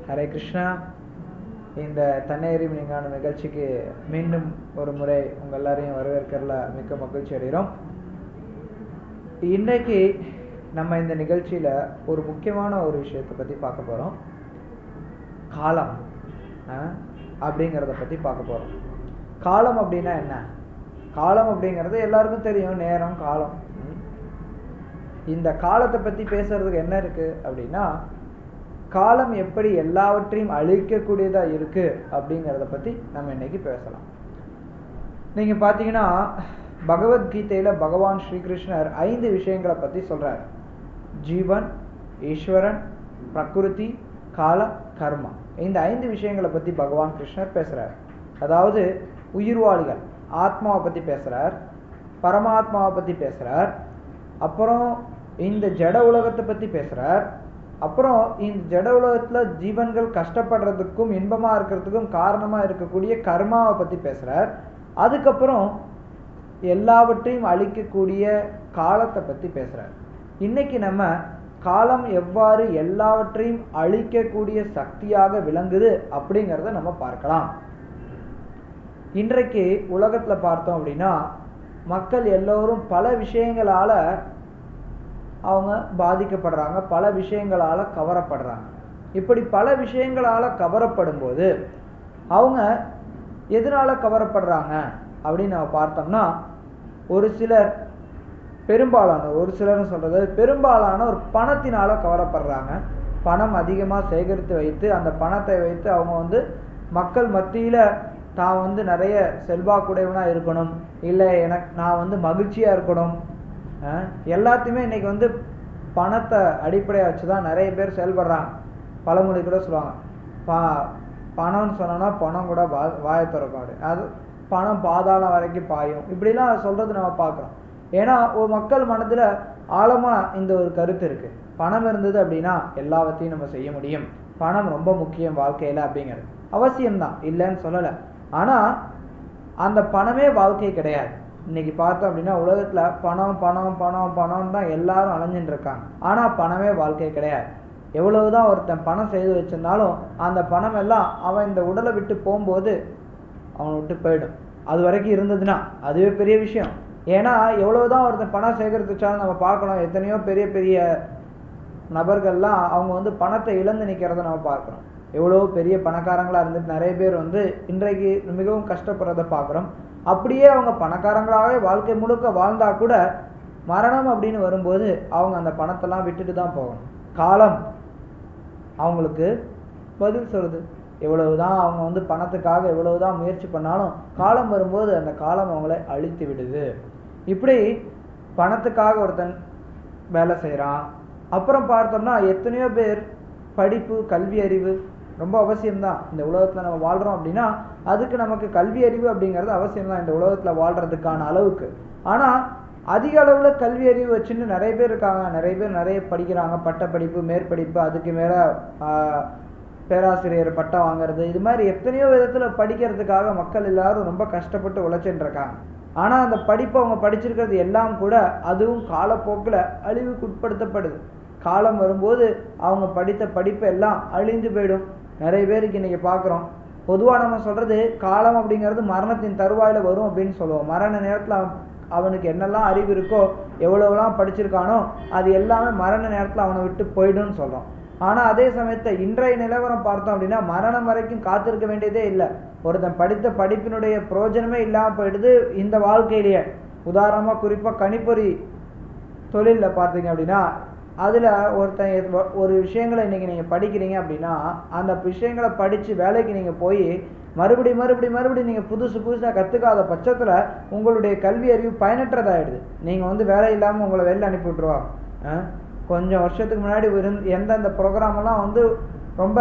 ஹரே கிருஷ்ணா இந்த தன்னேறி விஞ்ஞான நிகழ்ச்சிக்கு மீண்டும் ஒரு முறை உங்க எல்லாரையும் வரவேற்கிறதுல மிக்க மகிழ்ச்சி அடைகிறோம் இன்றைக்கு நம்ம இந்த நிகழ்ச்சியில ஒரு முக்கியமான ஒரு விஷயத்தை பத்தி பார்க்க போறோம் காலம் அஹ், அப்படிங்கிறத பத்தி பார்க்க போறோம் காலம் அப்படின்னா என்ன காலம் அப்படிங்கிறது எல்லாருக்கும் தெரியும் நேரம் காலம் ம். இந்த காலத்தை பத்தி பேசுறதுக்கு என்ன இருக்கு அப்படின்னா காலம் எப்படி எல்லாவற்றையும் அழிக்கக்கூடியதா இருக்கு அப்படிங்கிறத பத்தி நம்ம இன்னைக்கு பேசலாம் நீங்க பாத்தீங்கன்னா பகவத்கீதையில பகவான் ஸ்ரீகிருஷ்ணர் ஐந்து விஷயங்களை பத்தி சொல்றார் ஜீவன் ஈஸ்வரன் பிரகிருதி கால கர்மா இந்த ஐந்து விஷயங்களை பத்தி பகவான் கிருஷ்ணர் பேசுறார் அதாவது உயிர்வாளிகள் ஆத்மாவை பத்தி பேசுறார் பரமாத்மாவை பத்தி பேசுறார் அப்புறம் இந்த ஜட உலகத்தை பத்தி பேசுறார் அப்புறம் இந்த ஜட உலகத்துல ஜீவன்கள் கஷ்டப்படுறதுக்கும் இன்பமா இருக்கிறதுக்கும் காரணமா இருக்கக்கூடிய கர்மாவை பத்தி பேசுறார் அதுக்கப்புறம் எல்லாவற்றையும் அழிக்கக்கூடிய காலத்தை பத்தி பேசுறார் இன்னைக்கு நம்ம காலம் எவ்வாறு எல்லாவற்றையும் அழிக்கக்கூடிய சக்தியாக விளங்குது அப்படிங்கிறத நம்ம பார்க்கலாம் இன்றைக்கு உலகத்துல பார்த்தோம் அப்படின்னா மக்கள் எல்லோரும் பல விஷயங்களால அவங்க பாதிக்கப்படுறாங்க பல விஷயங்களால கவரப்படுறாங்க இப்படி பல விஷயங்களால கவரப்படும் போது அவங்க எதனால கவரப்படுறாங்க அப்படின்னு நம்ம பார்த்தோம்னா ஒரு சிலர் பெரும்பாலான ஒரு சிலர்னு சொல்றது பெரும்பாலான ஒரு பணத்தினால கவரப்படுறாங்க பணம் அதிகமா சேகரித்து வைத்து அந்த பணத்தை வைத்து அவங்க வந்து மக்கள் மத்தியில தான் வந்து நிறைய செல்வாக்குடையவனா இருக்கணும் இல்லை எனக்கு நான் வந்து மகிழ்ச்சியா இருக்கணும் அஹ் எல்லாத்தையுமே இன்னைக்கு வந்து பணத்தை அடிப்படையா வச்சுதான் நிறைய பேர் செயல்படுறாங்க பழமொழி கூட சொல்லுவாங்க பா பணம்னு சொன்னோம்னா பணம் கூட வா வாயை திறக்கும் அப்படி அது பணம் பாதாளம் வரைக்கும் பாயும் இப்படிலாம் சொல்றது நம்ம பார்க்குறோம் ஏன்னா ஒரு மக்கள் மனதுல ஆழமா இந்த ஒரு கருத்து இருக்கு பணம் இருந்தது அப்படின்னா எல்லாவற்றையும் நம்ம செய்ய முடியும் பணம் ரொம்ப முக்கியம் வாழ்க்கையில அப்படிங்கிறது அவசியம்தான் இல்லைன்னு சொல்லலை ஆனா அந்த பணமே வாழ்க்கை கிடையாது இன்னைக்கு பார்த்தோம் அப்படின்னா உலகத்துல பணம் பணம் பணம் பணம் தான் எல்லாரும் அலைஞ்சுட்டு இருக்காங்க ஆனா பணமே வாழ்க்கை கிடையாது எவ்வளவுதான் ஒருத்தன் பணம் செய்து வச்சிருந்தாலும் அந்த பணம் எல்லாம் அவன் இந்த உடலை விட்டு போகும்போது அவனை விட்டு போயிடும் அது வரைக்கும் இருந்ததுன்னா அதுவே பெரிய விஷயம் ஏன்னா எவ்வளவுதான் ஒருத்தன் பணம் சேகரித்து வச்சாலும் நம்ம பார்க்கணும் எத்தனையோ பெரிய பெரிய நபர்கள்லாம் அவங்க வந்து பணத்தை இழந்து நிக்கிறத நம்ம பார்க்கிறோம் எவ்வளவு பெரிய பணக்காரங்களா இருந்துட்டு நிறைய பேர் வந்து இன்றைக்கு மிகவும் கஷ்டப்படுறத பார்க்கிறோம் அப்படியே அவங்க பணக்காரங்களாகவே வாழ்க்கை முழுக்க வாழ்ந்தா கூட மரணம் அப்படின்னு வரும்போது அவங்க அந்த பணத்தெல்லாம் விட்டுட்டு தான் போகணும் காலம் அவங்களுக்கு பதில் சொல்லுது எவ்வளவுதான் அவங்க வந்து பணத்துக்காக எவ்வளவுதான் முயற்சி பண்ணாலும் காலம் வரும்போது அந்த காலம் அவங்களை அழித்து விடுது இப்படி பணத்துக்காக ஒருத்தன் வேலை செய்கிறான் அப்புறம் பார்த்தோம்னா எத்தனையோ பேர் படிப்பு கல்வி அறிவு ரொம்ப அவசியம்தான் இந்த உலகத்துல நம்ம வாழ்றோம் அப்படின்னா அதுக்கு நமக்கு கல்வி அறிவு அப்படிங்கிறது அவசியம்தான் இந்த உலகத்துல வாழ்றதுக்கான அளவுக்கு ஆனா அதிக அளவுல கல்வி அறிவு வச்சுன்னு நிறைய பேர் இருக்காங்க நிறைய பேர் நிறைய படிக்கிறாங்க பட்ட படிப்பு மேற்படிப்பு அதுக்கு மேல ஆஹ், பேராசிரியர் பட்டம் வாங்குறது இது மாதிரி எத்தனையோ விதத்துல படிக்கிறதுக்காக மக்கள் எல்லாரும் ரொம்ப கஷ்டப்பட்டு உழைச்சிட்டு இருக்காங்க ஆனா அந்த படிப்பு அவங்க படிச்சிருக்கிறது எல்லாம் கூட அதுவும் காலப்போக்குல அழிவுக்கு உட்படுத்தப்படுது காலம் வரும்போது அவங்க படித்த படிப்பு எல்லாம் அழிந்து போயிடும் நிறைய பேருக்கு இன்னைக்கு பார்க்குறோம் பொதுவாக நம்ம சொல்றது காலம் அப்படிங்கிறது மரணத்தின் தருவாயில வரும் அப்படின்னு சொல்லுவோம் மரண நேரத்துல அவன் அவனுக்கு என்னெல்லாம் அறிவு இருக்கோ எவ்வளவுலாம் படிச்சிருக்கானோ அது எல்லாமே மரண நேரத்துல அவனை விட்டு போயிடும்னு சொல்றோம் ஆனா அதே சமயத்தை இன்றைய நிலவரம் பார்த்தோம் அப்படின்னா மரணம் வரைக்கும் காத்திருக்க வேண்டியதே இல்லை ஒருத்தன் படித்த படிப்பினுடைய பிரயோஜனமே இல்லாம போயிடுது இந்த வாழ்க்கையிலேயே உதாரணமா குறிப்பா கணிப்பொறி தொழில்ல பார்த்தீங்க அப்படின்னா அதுல ஒருத்தன் எது- ஒரு விஷயங்களை இன்னைக்கு நீங்க படிக்கிறீங்க அப்படின்னா அந்த விஷயங்களை படிச்சு வேலைக்கு நீங்க போய் மறுபடி மறுபடி மறுபடியும் நீங்க புதுசு புதுசா கத்துக்காத பட்சத்துல உங்களுடைய கல்வி அறிவு பயனற்றதாயிடுது நீங்க வந்து வேலை இல்லாம உங்களை வெளில அனுப்பி விட்டுருவாங்க அஹ் கொஞ்சம் வருஷத்துக்கு முன்னாடி இருந்த எந்தெந்த ப்ரோக்ராம் எல்லாம் வந்து ரொம்ப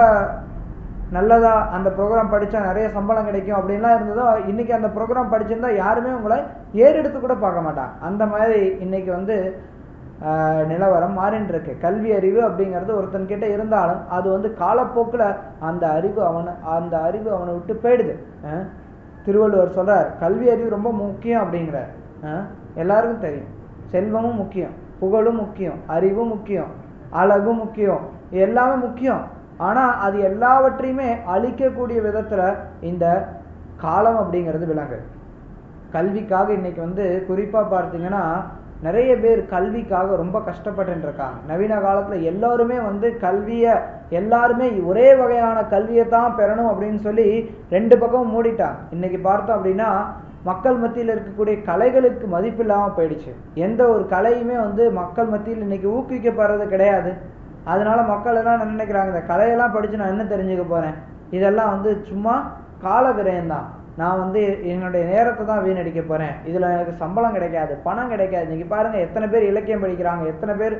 நல்லதா அந்த ப்ரோக்ராம் படிச்சா நிறைய சம்பளம் கிடைக்கும் அப்படின்லாம் இருந்ததோ இன்னைக்கு அந்த ப்ரோக்ராம் படிச்சிருந்தா யாருமே உங்களை ஏறெடுத்து கூட பார்க்க மாட்டாங்க அந்த மாதிரி இன்னைக்கு வந்து ஆஹ், நிலவரம் மாறின்னு இருக்கு கல்வி அறிவு அப்படிங்கிறது ஒருத்தன் கிட்ட இருந்தாலும் அது வந்து காலப்போக்குல அந்த அறிவு அவனை அந்த அறிவு அவனை விட்டு போயிடுது ஆஹ். திருவள்ளுவர் சொல்றார் கல்வி அறிவு ரொம்ப முக்கியம் அப்படிங்கிறார் ஆஹ். எல்லாருக்கும் தெரியும் செல்வமும் முக்கியம் புகழும் முக்கியம் அறிவும் முக்கியம் அழகும் முக்கியம் எல்லாமே முக்கியம் ஆனா அது எல்லாவற்றையுமே அழிக்கக்கூடிய விதத்துல இந்த காலம் அப்படிங்கிறது விளங்கு கல்விக்காக இன்னைக்கு வந்து குறிப்பா பார்த்தீங்கன்னா நிறைய பேர் கல்விக்காக ரொம்ப கஷ்டப்பட்டு இருக்காங்க நவீன காலத்துல எல்லாருமே வந்து கல்விய எல்லாருமே ஒரே வகையான கல்வியை தான் பெறணும் அப்படின்னு சொல்லி ரெண்டு பக்கமும் மூடிட்டாங்க இன்னைக்கு பார்த்தோம் அப்படின்னா மக்கள் மத்தியில் இருக்கக்கூடிய கலைகளுக்கு மதிப்பு இல்லாம போயிடுச்சு எந்த ஒரு கலையுமே வந்து மக்கள் மத்தியில் இன்னைக்கு ஊக்குவிக்கப்படுறது கிடையாது அதனால மக்கள் எல்லாம் என்ன நினைக்கிறாங்க இந்த கலையெல்லாம் படிச்சு நான் என்ன தெரிஞ்சுக்க போறேன் இதெல்லாம் வந்து சும்மா கால விரயம் தான் நான் வந்து என்னுடைய நேரத்தை தான் வீணடிக்க போறேன் இதுல எனக்கு சம்பளம் கிடைக்காது பணம் கிடைக்காது இன்னைக்கு பாருங்க எத்தனை பேர் இலக்கியம் படிக்கிறாங்க எத்தனை பேர்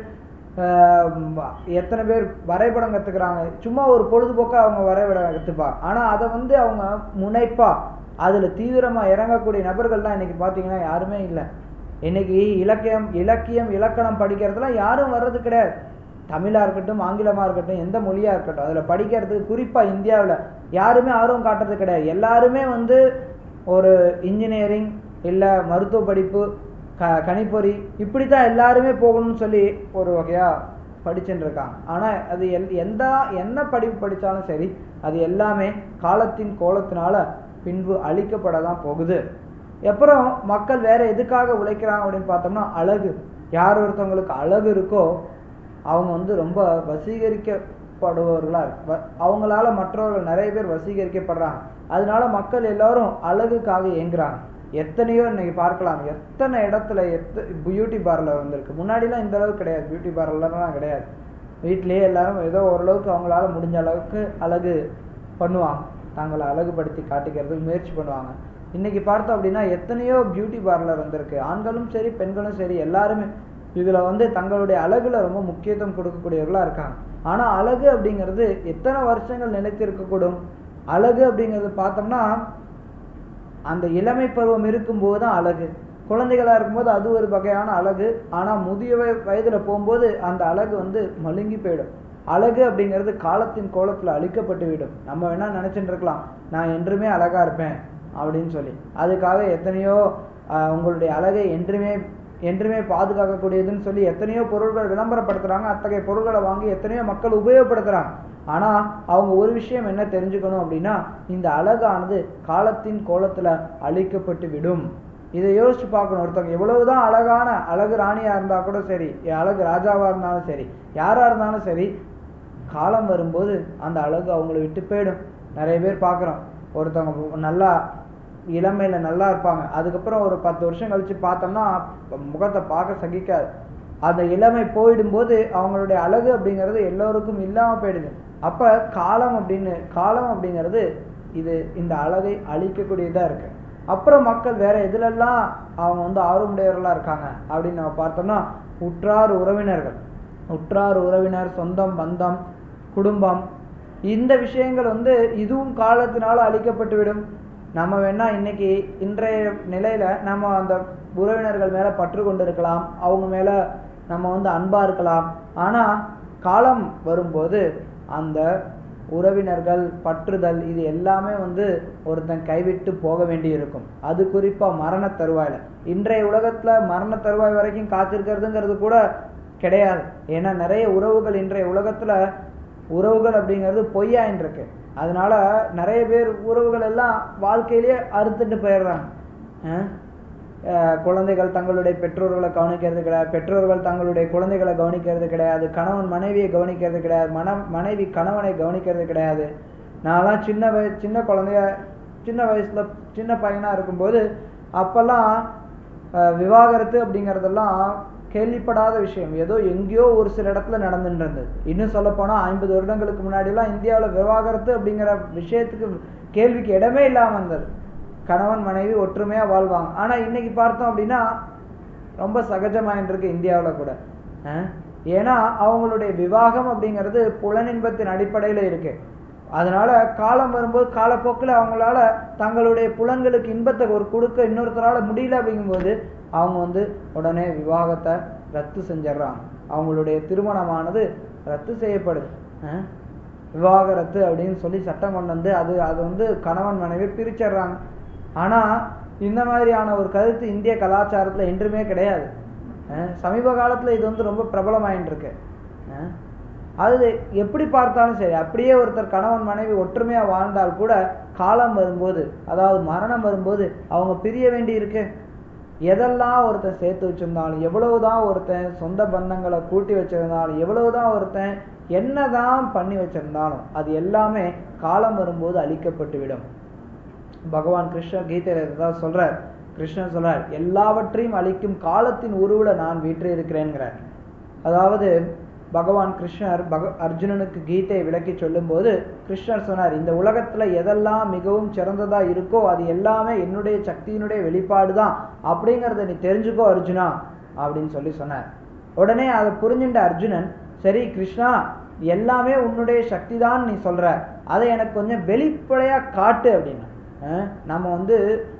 ஆஹ் எத்தனை பேர் வரைபடம் கத்துக்கிறாங்க சும்மா ஒரு பொழுதுபோக்கா அவங்க வரைபடம் கத்துப்பாங்க ஆனா அதை வந்து அவங்க முனைப்பா அதுல தீவிரமா இறங்கக்கூடிய நபர்கள் தான் இன்னைக்கு பாத்தீங்கன்னா யாருமே இல்லை இன்னைக்கு இலக்கியம் இலக்கியம் இலக்கணம் படிக்கிறதுலாம் யாரும் வர்றது கிடையாது தமிழா இருக்கட்டும் ஆங்கிலமா இருக்கட்டும் எந்த மொழியா இருக்கட்டும் அதுல படிக்கிறதுக்கு குறிப்பா இந்தியாவுல யாருமே ஆர்வம் காட்டுறது கிடையாது எல்லாருமே வந்து ஒரு இன்ஜினியரிங் இல்ல மருத்துவ படிப்பு க கணிப்பொறி இப்படித்தான் எல்லாருமே போகணும்னு சொல்லி ஒரு வகையா படிச்சுட்டு இருக்காங்க ஆனா அது எல் எந்த என்ன படிப்பு படிச்சாலும் சரி அது எல்லாமே காலத்தின் கோலத்தினால பின்பு அழிக்கப்பட தான் போகுது அப்புறம் மக்கள் வேற எதுக்காக உழைக்கிறாங்க அப்படின்னு பார்த்தோம்னா அழகு யார் ஒருத்தவங்களுக்கு அழகு இருக்கோ அவங்க வந்து ரொம்ப வசீகரிக்கப்படுபவர்களா இருக்கு வ- அவங்களால மற்றவர்கள் நிறைய பேர் வசீகரிக்கப்படுறாங்க அதனால மக்கள் எல்லாரும் அழகுக்காக ஏங்குறாங்க எத்தனையோ இன்னைக்கு பார்க்கலாம் எத்தனை இடத்துல எத்த பியூட்டி பார்லர் வந்திருக்கு முன்னாடிலாம் இந்த அளவுக்கு கிடையாது பியூட்டி பார்லர்லாம் கிடையாது வீட்டிலேயே எல்லாரும் ஏதோ ஓரளவுக்கு அவங்களால முடிஞ்ச அளவுக்கு அழகு பண்ணுவாங்க தங்களை அழகுபடுத்தி காட்டிக்கிறதுக்கு முயற்சி பண்ணுவாங்க இன்னைக்கு பார்த்தோம் அப்படின்னா எத்தனையோ பியூட்டி பார்லர் வந்திருக்கு ஆண்களும் சரி பெண்களும் சரி எல்லாருமே இதுல வந்து தங்களுடைய அழகுல ரொம்ப முக்கியத்துவம் கொடுக்கக்கூடியவர்களா இருக்காங்க ஆனா அழகு அப்படிங்கிறது எத்தனை வருஷங்கள் நிலைத்து இருக்கக்கூடும் அழகு அப்படிங்கிறது பார்த்தோம்னா அந்த இளமை பருவம் இருக்கும்போது தான் அழகு குழந்தைகளா இருக்கும்போது அது ஒரு வகையான அழகு ஆனா முதிய வய- வயதுல போகும்போது அந்த அழகு வந்து மழுங்கி போயிடும் அழகு அப்படிங்கிறது காலத்தின் கோலத்துல அழிக்கப்பட்டு விடும் நம்ம வேணா நினைச்சிட்டு இருக்கலாம் நான் என்றுமே அழகா இருப்பேன் அப்படின்னு சொல்லி அதுக்காக எத்தனையோ ஆஹ், உங்களுடைய அழகை என்றுமே என்றுமே பாதுகாக்கக்கூடியதுன்னு சொல்லி எத்தனையோ பொருட்கள் விளம்பரப்படுத்துறாங்க அத்தகைய பொருட்களை வாங்கி எத்தனையோ மக்கள் உபயோகப்படுத்துறாங்க ஆனா அவங்க ஒரு விஷயம் என்ன தெரிஞ்சுக்கணும் அப்படின்னா இந்த அழகானது காலத்தின் கோலத்துல அழிக்கப்பட்டு விடும் இதை யோசிச்சு பார்க்கணும் ஒருத்தவங்க எவ்வளவுதான் அழகான அழகு ராணியா இருந்தா கூட சரி அழகு ராஜாவா இருந்தாலும் சரி யாரா இருந்தாலும் சரி காலம் வரும்போது அந்த அழகு அவங்கள விட்டு போயிடும் நிறைய பேர் பார்க்குறோம் ஒருத்தவங்க நல்லா இளமையில நல்லா இருப்பாங்க அதுக்கப்புறம் ஒரு பத்து வருஷம் கழிச்சு பார்த்தோம்னா முகத்தை பார்க்க சகிக்காது அந்த இளமை போயிடும்போது அவங்களுடைய அழகு அப்படிங்கிறது எல்லோருக்கும் இல்லாம போயிடுது அப்ப காலம் அப்படின்னு காலம் அப்படிங்கிறது இது இந்த அழகை அழிக்கக்கூடியதா இருக்கு அப்புறம் மக்கள் வேற எதுலெல்லாம் அவங்க வந்து ஆர்வமுடையவர்களா இருக்காங்க அப்படின்னு நம்ம பார்த்தோம்னா உற்றார் உறவினர்கள் உற்றார் உறவினர் சொந்தம் பந்தம் குடும்பம் இந்த விஷயங்கள் வந்து இதுவும் காலத்தினால அழிக்கப்பட்டு விடும் நம்ம வேணா இன்னைக்கு இன்றைய நிலையில நம்ம அந்த உறவினர்கள் மேல பற்று கொண்டு இருக்கலாம் அவங்க மேல நம்ம வந்து அன்பா இருக்கலாம் ஆனா காலம் வரும்போது அந்த உறவினர்கள் பற்றுதல் இது எல்லாமே வந்து ஒருத்தன் கைவிட்டு போக வேண்டி இருக்கும் அது குறிப்பா மரண தருவாயில இன்றைய உலகத்துல மரண தருவாய் வரைக்கும் காத்திருக்கிறதுங்கிறது கூட கிடையாது ஏன்னா நிறைய உறவுகள் இன்றைய உலகத்துல உறவுகள் அப்படிங்கிறது பொய்யாயின் இருக்கு அதனால நிறைய பேர் உறவுகள் எல்லாம் வாழ்க்கையிலேயே அறுத்துட்டு போயிடுறாங்க அஹ் அஹ் குழந்தைகள் தங்களுடைய பெற்றோர்களை கவனிக்கிறது கிடையாது பெற்றோர்கள் தங்களுடைய குழந்தைகளை கவனிக்கிறது கிடையாது கணவன் மனைவியை கவனிக்கிறது கிடையாது மன மனைவி கணவனை கவனிக்கிறது கிடையாது நான்லாம் சின்ன வய சின்ன குழந்தைய சின்ன வயசுல சின்ன பையனா இருக்கும்போது அப்பெல்லாம் அஹ், விவாகரத்து அப்படிங்கறதெல்லாம் கேள்விப்படாத விஷயம் ஏதோ எங்கேயோ ஒரு சில இடத்துல நடந்துட்டு இருந்தது இன்னும் சொல்ல போனா ஐம்பது வருடங்களுக்கு முன்னாடி எல்லாம் இந்தியாவுல விவாகரத்து அப்படிங்கிற விஷயத்துக்கு கேள்விக்கு இடமே இல்லாம இருந்தது கணவன் மனைவி ஒற்றுமையா வாழ்வாங்க ஆனா இன்னைக்கு பார்த்தோம் அப்படின்னா ரொம்ப சகஜமாயிட்டு இருக்கு இந்தியாவுல கூட அஹ் ஏன்னா அவங்களுடைய விவாகம் அப்படிங்கிறது புலனின்பத்தின் அடிப்படையில இருக்கு அதனால காலம் வரும்போது காலப்போக்கில் அவங்களால தங்களுடைய புலன்களுக்கு இன்பத்தை ஒரு கொடுக்க இன்னொருத்தரால முடியல அப்படிங்கும்போது அவங்க வந்து உடனே விவாகத்தை ரத்து செஞ்சிடுறாங்க அவங்களுடைய திருமணமானது ரத்து செய்யப்படுது அஹ் விவாகரத்து அப்படின்னு சொல்லி சட்டம் கொண்டு வந்து அது அது வந்து கணவன் மனைவி பிரிச்சிடுறாங்க ஆனா இந்த மாதிரியான ஒரு கருத்து இந்திய கலாச்சாரத்துல என்றுமே கிடையாது அஹ் சமீப காலத்துல இது வந்து ரொம்ப பிரபலமாயிட்டு இருக்கு அஹ் அது எப்படி பார்த்தாலும் சரி அப்படியே ஒருத்தர் கணவன் மனைவி ஒற்றுமையா வாழ்ந்தால் கூட காலம் வரும்போது அதாவது மரணம் வரும்போது அவங்க பிரிய வேண்டி இருக்கு எதெல்லாம் ஒருத்தன் சேர்த்து வச்சிருந்தாலும் எவ்வளவுதான் ஒருத்தன் சொந்த பந்தங்களை கூட்டி வச்சிருந்தாலும் எவ்வளவுதான் ஒருத்தன் என்னதான் பண்ணி வச்சிருந்தாலும் அது எல்லாமே காலம் வரும்போது அழிக்கப்பட்டு விடும் பகவான் கிருஷ்ணர் கீதையில தான் சொல்றார் கிருஷ்ணன் சொல்றார் எல்லாவற்றையும் அழிக்கும் காலத்தின் உருவுல நான் வீற்று இருக்கிறேங்கிறார் அதாவது பகவான் கிருஷ்ணர் பக அர்ஜுனனுக்கு கீதையை விளக்கி சொல்லும்போது கிருஷ்ணர் சொன்னார் இந்த உலகத்துல எதெல்லாம் மிகவும் சிறந்ததா இருக்கோ அது எல்லாமே என்னுடைய சக்தியினுடைய வெளிப்பாடு தான் அப்படிங்கிறத நீ தெரிஞ்சுக்கோ அர்ஜுனா அப்படின்னு சொல்லி சொன்னார் உடனே அதை புரிஞ்சுட்ட அர்ஜுனன் சரி கிருஷ்ணா எல்லாமே உன்னுடைய சக்தி தான் நீ சொல்ற அதை எனக்கு கொஞ்சம் வெளிப்படையா காட்டு அப்படின்னா அஹ் நம்ம வந்து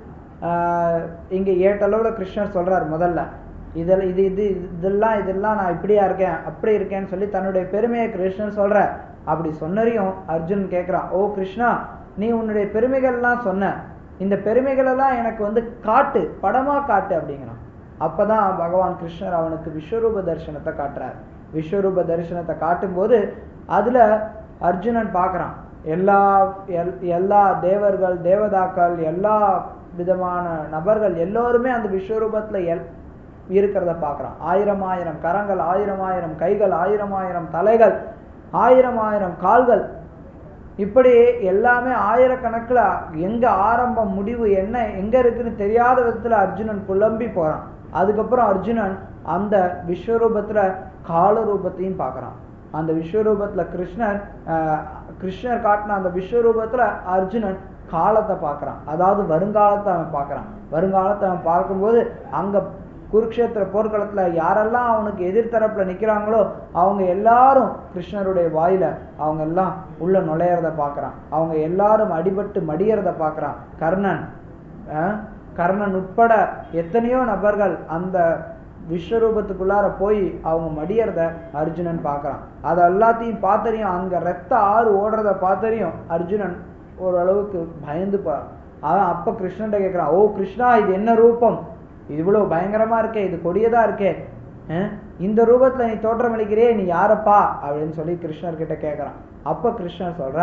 ஆஹ் இங்க ஏட்டளவுல கிருஷ்ணர் சொல்றார் முதல்ல இதில் இது இது இதெல்லாம் இதெல்லாம் நான் இப்படியா இருக்கேன் அப்படி இருக்கேன்னு சொல்லி தன்னுடைய பெருமையை கிருஷ்ணன் சொல்ற அப்படி சொன்னரையும் அர்ஜுன் கேட்கிறான் ஓ கிருஷ்ணா நீ உன்னுடைய பெருமைகள்லாம் சொன்ன இந்த பெருமைகள் எல்லாம் எனக்கு வந்து காட்டு படமா காட்டு அப்படிங்கிறான் அப்பதான் பகவான் கிருஷ்ணர் அவனுக்கு விஸ்வரூப தரிசனத்தை காட்டுறார் விஸ்வரூப தரிசனத்தை காட்டும்போது அதுல அர்ஜுனன் பார்க்கறான் எல்லா எல்- எல்லா தேவர்கள் தேவதாக்கள் எல்லா விதமான நபர்கள் எல்லோருமே அந்த விஸ்வரூபத்துல எல் இருக்கிறத பார்க்கறான் ஆயிரம் ஆயிரம் கரங்கள் ஆயிரம் ஆயிரம் கைகள் ஆயிரம் ஆயிரம் தலைகள் ஆயிரம் ஆயிரம் கால்கள் இப்படி எல்லாமே ஆயிரக்கணக்குல எங்க ஆரம்பம் முடிவு என்ன எங்க இருக்குன்னு தெரியாத விதத்துல அர்ஜுனன் புலம்பி போறான் அதுக்கப்புறம் அர்ஜுனன் அந்த விஸ்வரூபத்துல கால ரூபத்தையும் பார்க்கறான் அந்த விஸ்வரூபத்துல கிருஷ்ணர் ஆஹ், கிருஷ்ணர் காட்டின அந்த விஸ்வரூபத்துல அர்ஜுனன் காலத்தை பார்க்கறான் அதாவது வருங்காலத்தை அவன் பார்க்கறான் வருங்காலத்தை அவன் பார்க்கும்போது அங்க குருக்ஷேத்திர போர்க்களத்துல யாரெல்லாம் அவனுக்கு எதிர்த்தரப்புல நிக்கிறாங்களோ அவங்க எல்லாரும் கிருஷ்ணருடைய வாயில அவங்க எல்லாம் உள்ள நுழையறத பார்க்கறான் அவங்க எல்லாரும் அடிபட்டு மடியறத பார்க்கறான் கர்ணன் அஹ், கர்ணன் உட்பட எத்தனையோ நபர்கள் அந்த விஸ்வரூபத்துக்குள்ளார போய் அவங்க மடியறத அர்ஜுனன் பார்க்கறான் அது எல்லாத்தையும் பார்த்தறியும் அங்க ரத்த ஆறு ஓடுறத பார்த்தறியும் அர்ஜுனன் ஓரளவுக்கு பயந்து போறான் அவன் அப்ப கிருஷ்ணன்ட்ட கேட்கிறான் ஓ கிருஷ்ணா இது என்ன ரூபம் இது இவ்வளவு பயங்கரமா இருக்கே இது கொடியதா இருக்கே அஹ், இந்த ரூபத்துல நீ தோற்றமளிக்கிறியே நீ யாரப்பா அப்படின்னு சொல்லி கிருஷ்ணர் கிட்ட கேட்கறான் அப்ப கிருஷ்ணர் சொல்ற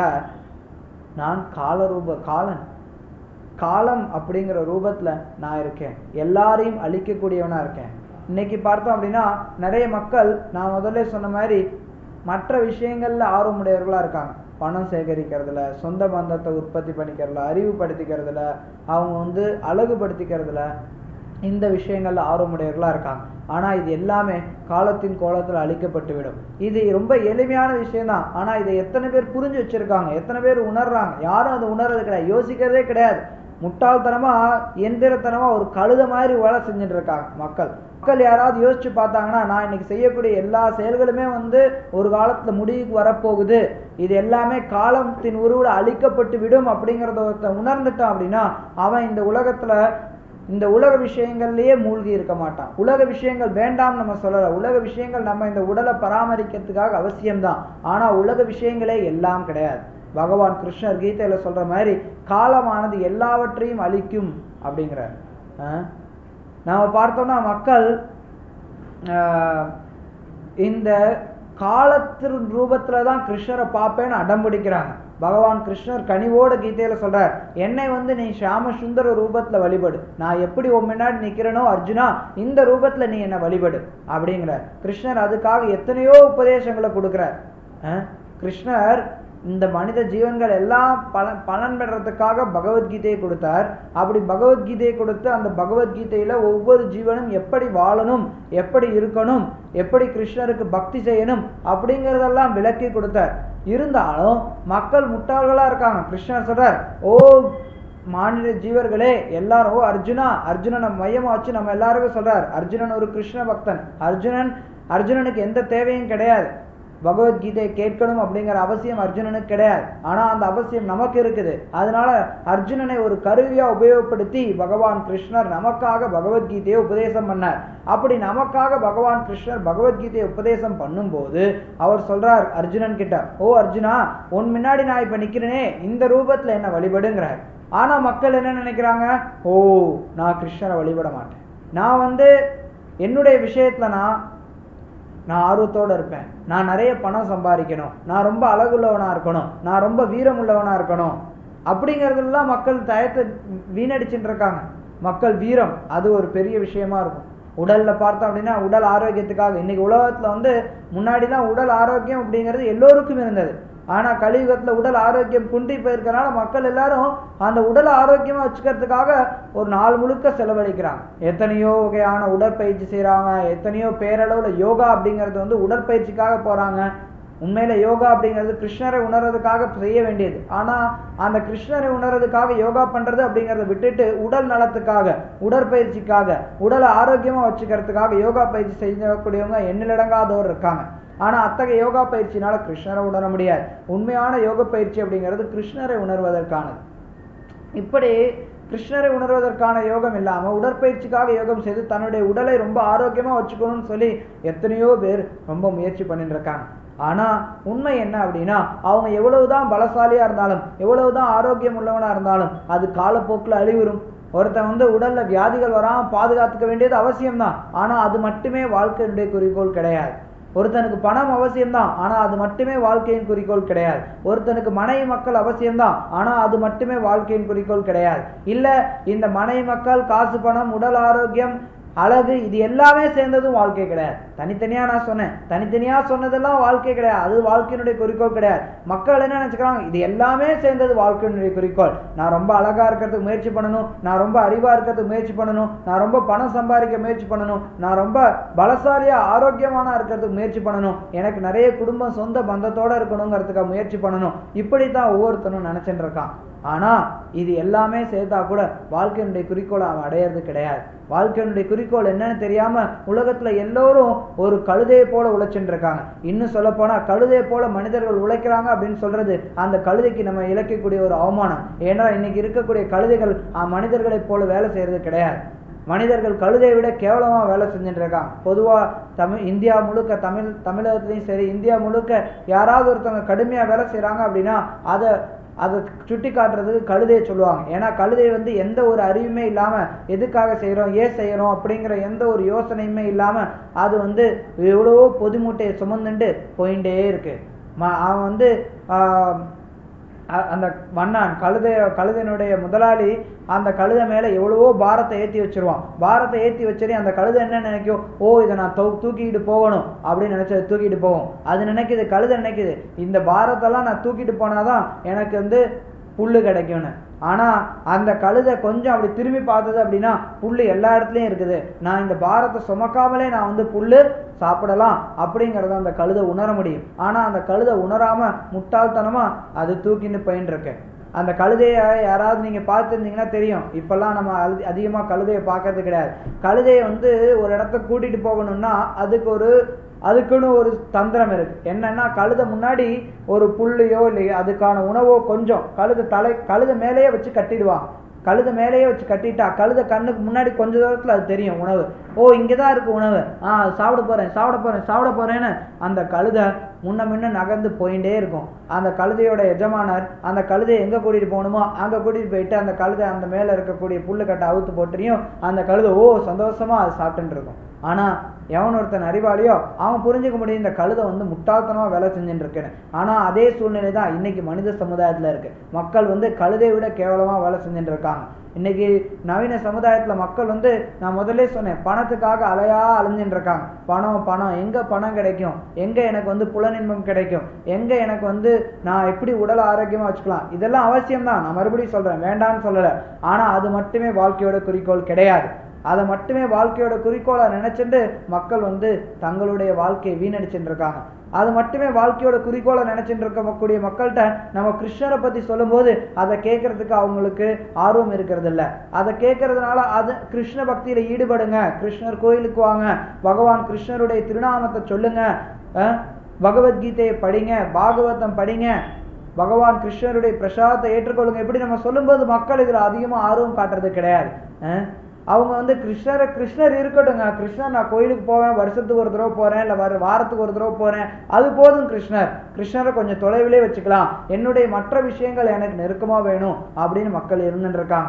நான் காலரூப காலன் காலம் அப்படிங்கிற ரூபத்துல நான் இருக்கேன் எல்லாரையும் அழிக்கக்கூடியவனா இருக்கேன் இன்னைக்கு பார்த்தோம் அப்படின்னா நிறைய மக்கள் நான் முதல்ல சொன்ன மாதிரி மற்ற விஷயங்கள்ல ஆர்வமுடையவர்களா இருக்காங்க பணம் சேகரிக்கிறதுல சொந்த பந்தத்தை உற்பத்தி பண்ணிக்கிறதுல அறிவுபடுத்திக்கிறதுல அவங்க வந்து அழகுபடுத்திக்கிறதுல இந்த விஷயங்கள்ல ஆர்வமுடையவர்களா இருக்காங்க ஆனா இது எல்லாமே காலத்தின் கோலத்துல அழிக்கப்பட்டு விடும் இது ரொம்ப எளிமையான விஷயம்தான் ஆனா இதை எத்தனை பேர் புரிஞ்சு வச்சிருக்காங்க எத்தனை பேர் உணர்றாங்க யாரும் அதை உணர்றது கிடையாது யோசிக்கிறதே கிடையாது முட்டாள்தனமா எந்திரத்தனமா ஒரு கழுத மாதிரி வேலை செஞ்சுட்டு இருக்காங்க மக்கள் மக்கள் யாராவது யோசிச்சு பார்த்தாங்கன்னா நான் இன்னைக்கு செய்யக்கூடிய எல்லா செயல்களுமே வந்து ஒரு காலத்துல முடிவுக்கு வரப்போகுது இது எல்லாமே காலத்தின் உருவுல அழிக்கப்பட்டு விடும் அப்படிங்கறத ஒருத்தன் உணர்ந்துட்டான் அப்படின்னா அவன் இந்த உலகத்துல இந்த உலக விஷயங்கள்லயே மூழ்கி இருக்க மாட்டான் உலக விஷயங்கள் வேண்டாம் நம்ம சொல்லல உலக விஷயங்கள் நம்ம இந்த உடலை பராமரிக்கிறதுக்காக அவசியம்தான் ஆனா உலக விஷயங்களே எல்லாம் கிடையாது பகவான் கிருஷ்ணர் கீதையில சொல்ற மாதிரி காலமானது எல்லாவற்றையும் அழிக்கும் அப்படிங்கிறார் ஆஹ் நாம பார்த்தோம்னா மக்கள் ஆஹ் இந்த காலத்தின் ரூபத்துல தான் கிருஷ்ணரை பார்ப்பேன்னு அடம் பிடிக்கிறாங்க பகவான் கிருஷ்ணர் கனிவோட கீதையில சொல்றார் என்னை வந்து நீ ஷியாம சுந்தர ரூபத்துல வழிபடு நான் எப்படி உன் முன்னாடி நிக்கிறேனோ அர்ஜுனா இந்த ரூபத்துல நீ என்ன வழிபடு அப்படிங்கிறார் கிருஷ்ணர் அதுக்காக எத்தனையோ உபதேசங்களை கொடுக்கிறார் அஹ் கிருஷ்ணர் இந்த மனித ஜீவன்கள் எல்லாம் பலன் பலன் பெறறதுக்காக பகவத்கீதையை கொடுத்தார் அப்படி பகவத்கீதையை கொடுத்து அந்த பகவத்கீதையில ஒவ்வொரு ஜீவனும் எப்படி வாழணும் எப்படி இருக்கணும் எப்படி கிருஷ்ணருக்கு பக்தி செய்யணும் அப்படிங்கறதெல்லாம் விளக்கி கொடுத்தார் இருந்தாலும் மக்கள் முட்டாள்களா இருக்காங்க கிருஷ்ணர் சொல்றார் ஓ மாநில ஜீவர்களே எல்லாரும் ஓ அர்ஜுனா அர்ஜுனனை மையமா வச்சு நம்ம எல்லாருக்கும் சொல்றார் அர்ஜுனன் ஒரு கிருஷ்ண பக்தன் அர்ஜுனன் அர்ஜுனனுக்கு எந்த தேவையும் கிடையாது பகவத்கீதையை கேட்கணும் அப்படிங்கிற அவசியம் அர்ஜுனனுக்கு கிடையாது ஆனா அந்த அவசியம் நமக்கு இருக்குது அதனால அர்ஜுனனை ஒரு கருவியா உபயோகப்படுத்தி பகவான் கிருஷ்ணர் நமக்காக பகவத்கீதையை உபதேசம் பண்ணார் அப்படி நமக்காக பகவான் கிருஷ்ணர் பகவத்கீதையை உபதேசம் பண்ணும்போது அவர் சொல்றார் அர்ஜுனன் கிட்ட ஓ அர்ஜுனா உன் முன்னாடி நான் இப்ப நிக்கிறேனே இந்த ரூபத்துல என்ன வழிபடுங்கிறார் ஆனா மக்கள் என்ன நினைக்கிறாங்க ஓ நான் கிருஷ்ணரை வழிபட மாட்டேன் நான் வந்து என்னுடைய விஷயத்துல நான் நான் ஆர்வத்தோட இருப்பேன் நான் நிறைய பணம் சம்பாதிக்கணும் நான் ரொம்ப அழகுள்ளவனா இருக்கணும் நான் ரொம்ப வீரம் உள்ளவனா இருக்கணும் அப்படிங்கறதெல்லாம் மக்கள் தயத்தை வீணடிச்சுட்டு இருக்காங்க மக்கள் வீரம் அது ஒரு பெரிய விஷயமா இருக்கும் உடல்ல பார்த்தோம் அப்படின்னா உடல் ஆரோக்கியத்துக்காக இன்னைக்கு உலகத்துல வந்து முன்னாடிலாம் உடல் ஆரோக்கியம் அப்படிங்கிறது எல்லோருக்கும் இருந்தது ஆனா கலியுகத்துல உடல் ஆரோக்கியம் குன்றி போயிருக்கனால மக்கள் எல்லாரும் அந்த உடல் ஆரோக்கியமா வச்சுக்கிறதுக்காக ஒரு நாள் முழுக்க செலவழிக்கிறாங்க எத்தனையோ வகையான உடற்பயிற்சி செய்றாங்க எத்தனையோ பேரளவுல யோகா அப்படிங்கிறது வந்து உடற்பயிற்சிக்காக போறாங்க உண்மையில யோகா அப்படிங்கிறது கிருஷ்ணரை உணர்றதுக்காக செய்ய வேண்டியது ஆனா அந்த கிருஷ்ணரை உணர்றதுக்காக யோகா பண்றது அப்படிங்கறத விட்டுட்டு உடல் நலத்துக்காக உடற்பயிற்சிக்காக உடலை ஆரோக்கியமா வச்சுக்கிறதுக்காக யோகா பயிற்சி செய்யக்கூடியவங்க எண்ணிலடங்காதோர் இருக்காங்க ஆனா அத்தகைய யோகா பயிற்சினால கிருஷ்ணரை உணர முடியாது உண்மையான யோக பயிற்சி அப்படிங்கிறது கிருஷ்ணரை உணர்வதற்கானது இப்படி கிருஷ்ணரை உணர்வதற்கான யோகம் இல்லாம உடற்பயிற்சிக்காக யோகம் செய்து தன்னுடைய உடலை ரொம்ப ஆரோக்கியமா வச்சுக்கணும்னு சொல்லி எத்தனையோ பேர் ரொம்ப முயற்சி பண்ணிட்டு இருக்காங்க ஆனா உண்மை என்ன அப்படின்னா அவங்க எவ்வளவுதான் பலசாலியா இருந்தாலும் எவ்வளவுதான் ஆரோக்கியம் உள்ளவனா இருந்தாலும் அது காலப்போக்கில் அழிவுறும் ஒருத்தன் வந்து உடல்ல வியாதிகள் வராம பாதுகாத்துக்க வேண்டியது அவசியம்தான் ஆனா அது மட்டுமே வாழ்க்கையினுடைய குறிக்கோள் கிடையாது ஒருத்தனுக்கு பணம் அவசியம்தான் ஆனா அது மட்டுமே வாழ்க்கையின் குறிக்கோள் கிடையாது ஒருத்தனுக்கு மனைவி மக்கள் அவசியம்தான் ஆனா அது மட்டுமே வாழ்க்கையின் குறிக்கோள் கிடையாது இல்ல இந்த மனைவி மக்கள் காசு பணம் உடல் ஆரோக்கியம் அழகு இது எல்லாமே சேர்ந்ததும் வாழ்க்கை கிடையாது தனித்தனியா நான் சொன்னேன் தனித்தனியா சொன்னதெல்லாம் வாழ்க்கை கிடையாது அது வாழ்க்கையினுடைய குறிக்கோள் கிடையாது மக்கள் என்ன நினைச்சுக்கிறாங்க இது எல்லாமே சேர்ந்தது வாழ்க்கையினுடைய குறிக்கோள் நான் ரொம்ப அழகா இருக்கிறதுக்கு முயற்சி பண்ணணும் நான் ரொம்ப அறிவா இருக்கிறதுக்கு முயற்சி பண்ணணும் நான் ரொம்ப பணம் சம்பாதிக்க முயற்சி பண்ணணும் நான் ரொம்ப பலசாலியா ஆரோக்கியமான இருக்கிறதுக்கு முயற்சி பண்ணணும் எனக்கு நிறைய குடும்பம் சொந்த பந்தத்தோட இருக்கணுங்கிறதுக்கு முயற்சி பண்ணணும் இப்படித்தான் ஒவ்வொருத்தனும் நினைச்சிட்டு இருக்கான் ஆனா இது எல்லாமே சேர்த்தா கூட வாழ்க்கையினுடைய குறிக்கோளை அவன் அடையிறது கிடையாது வாழ்க்கையினுடைய குறிக்கோள் என்னன்னு தெரியாம உலகத்துல எல்லோரும் ஒரு கழுதையை போல உழைச்சுட்டு இருக்காங்க இன்னும் சொல்ல போனா கழுதையை போல மனிதர்கள் உழைக்கிறாங்க அப்படின்னு சொல்றது அந்த கழுதைக்கு நம்ம இழைக்கக்கூடிய ஒரு அவமானம் ஏன்னா இன்னைக்கு இருக்கக்கூடிய கழுதைகள் அஹ், மனிதர்களைப் போல வேலை செய்யறது கிடையாது மனிதர்கள் கழுதையை விட கேவலமா வேலை செஞ்சுட்டு இருக்காங்க பொதுவா தமிழ் இந்தியா முழுக்க தமிழ் தமிழகத்துலயும் சரி இந்தியா முழுக்க யாராவது ஒருத்தவங்க கடுமையா வேலை செய்றாங்க அப்படின்னா அதை அதை சுட்டி காட்டுறதுக்கு கழுதையை சொல்லுவாங்க ஏன்னா கழுதை வந்து எந்த ஒரு அறிவுமே இல்லாம எதுக்காக செய்றோம் ஏன் செய்யறோம் அப்படிங்கிற எந்த ஒரு யோசனையுமே இல்லாம அது வந்து எவ்வளவோ பொது மூட்டையை சுமந்துட்டு போயிட்டே இருக்கு ம- அவன் வந்து ஆஹ், அ- அந்த மன்னான் கழுதை கழுதையினுடைய முதலாளி அந்த கழுதை மேல எவ்வளவோ பாரத்தை ஏத்தி வச்சிருவான் பாரத்தை ஏத்தி வச்சரி அந்த கழுதை என்ன நினைக்கும் ஓ இதை நான் தூ- தூக்கிட்டு போகணும் அப்படின்னு நினைச்சு அது தூக்கிட்டு போகும் அது நினைக்குது கழுதை நினைக்குது இந்த பாரத்தெல்லாம் நான் தூக்கிட்டு போனாதான் எனக்கு வந்து புல்லு கிடைக்கும்னு ஆனா அந்த கழுதை கொஞ்சம் அப்படி திரும்பி பார்த்தது அப்படின்னா புல்லு எல்லா இடத்துலயும் இருக்குது நான் இந்த பாரத்தை சுமக்காமலே நான் வந்து புல்லு சாப்பிடலாம் அப்படிங்கறத அந்த கழுதை உணர முடியும் ஆனா அந்த கழுதை உணராம முட்டாள்தனமா அது தூக்கின்னு போயின்னு இருக்கு அந்த கழுதையை யாராவது நீங்க பார்த்துருந்தீங்கன்னா தெரியும் இப்பெல்லாம் நம்ம அதி- அதிகமா கழுதையை பார்க்கறது கிடையாது கழுதையை வந்து ஒரு இடத்துக்கு கூட்டிட்டு போகணும்னா அதுக்கு ஒரு அதுக்குன்னு ஒரு தந்திரம் இருக்கு என்னன்னா கழுதை முன்னாடி ஒரு புல்லையோ இல்லை அதுக்கான உணவோ கொஞ்சம் கழுதை தலை கழுதை மேலேயே வச்சு கட்டிடுவாங்க கழுதை மேலேயே வச்சு கட்டிட்டா கழுதை கண்ணுக்கு முன்னாடி கொஞ்ச தூரத்துல அது தெரியும் உணவு ஓ இங்கதான் இருக்கு உணவு ஆ சாப்பிட போறேன் சாப்பிட போறேன் சாப்பிட போறேன்னு அந்த கழுதை முன்ன முன்ன நகர்ந்து போயிட்டே இருக்கும் அந்த கழுதையோட எஜமானர் அந்த கழுதையை எங்க கூட்டிட்டு போகணுமோ அங்க கூட்டிட்டு போயிட்டு அந்த கழுதை அந்த மேல இருக்கக்கூடிய புல்லு கட்டை அவுத்து போட்டுறியும் அந்த கழுதை ஓ சந்தோஷமா அது சாப்பிட்டுட்டு இருக்கும் ஆனா எவன் ஒருத்தன் அறிவாளியோ அவன் புரிஞ்சுக்க முடியும் இந்த கழுதை வந்து முட்டாள்தனமா வேலை செஞ்சுட்டு இருக்குன்னு ஆனா அதே சூழ்நிலை தான் இன்னைக்கு மனித சமுதாயத்துல இருக்கு மக்கள் வந்து கழுதையை விட கேவலமா வேலை செஞ்சுட்டு இருக்காங்க இன்னைக்கு நவீன சமுதாயத்துல மக்கள் வந்து நான் முதல்ல சொன்னேன் பணத்துக்காக அலையா அலைஞ்சுட்டு இருக்காங்க பணம் பணம் எங்க பணம் கிடைக்கும் எங்க எனக்கு வந்து புலனின்பம் கிடைக்கும் எங்க எனக்கு வந்து நான் எப்படி உடல் ஆரோக்கியமா வச்சுக்கலாம் இதெல்லாம் அவசியம் தான் நான் மறுபடியும் சொல்றேன் வேண்டாம்னு சொல்லல ஆனா அது மட்டுமே வாழ்க்கையோட குறிக்கோள் கிடையாது அதை மட்டுமே வாழ்க்கையோட குறிக்கோளா நினைச்சிட்டு மக்கள் வந்து தங்களுடைய வாழ்க்கையை வீணடிச்சுட்டு இருக்காங்க அது மட்டுமே வாழ்க்கையோட குறிக்கோளை நினைச்சிட்டு இருக்கக்கூடிய மக்கள்கிட்ட நம்ம கிருஷ்ணரை பத்தி சொல்லும்போது அதை கேட்கறதுக்கு அவங்களுக்கு ஆர்வம் இருக்கிறது இல்ல அதை கேட்கறதுனால அது கிருஷ்ண பக்தியில ஈடுபடுங்க கிருஷ்ணர் கோயிலுக்கு வாங்க பகவான் கிருஷ்ணருடைய திருநாமத்தை சொல்லுங்க அஹ், பகவத்கீதையை படிங்க பாகவதம் படிங்க பகவான் கிருஷ்ணருடைய பிரசாதத்தை ஏற்றுக்கொள்ளுங்க எப்படி நம்ம சொல்லும்போது மக்கள் இதுல அதிகமா ஆர்வம் காட்டுறது கிடையாது அஹ் அவங்க வந்து கிருஷ்ணரை கிருஷ்ணர் இருக்கட்டுங்க கிருஷ்ணர் நான் கோயிலுக்கு போவேன் வருஷத்துக்கு ஒரு தடவை போறேன் இல்ல வர வாரத்துக்கு ஒரு தடவை போறேன் அது போதும் கிருஷ்ணர் கிருஷ்ணரை கொஞ்சம் தொலைவிலே வச்சுக்கலாம் என்னுடைய மற்ற விஷயங்கள் எனக்கு நெருக்கமா வேணும் அப்படின்னு மக்கள் இருந்துட்டு இருக்காங்க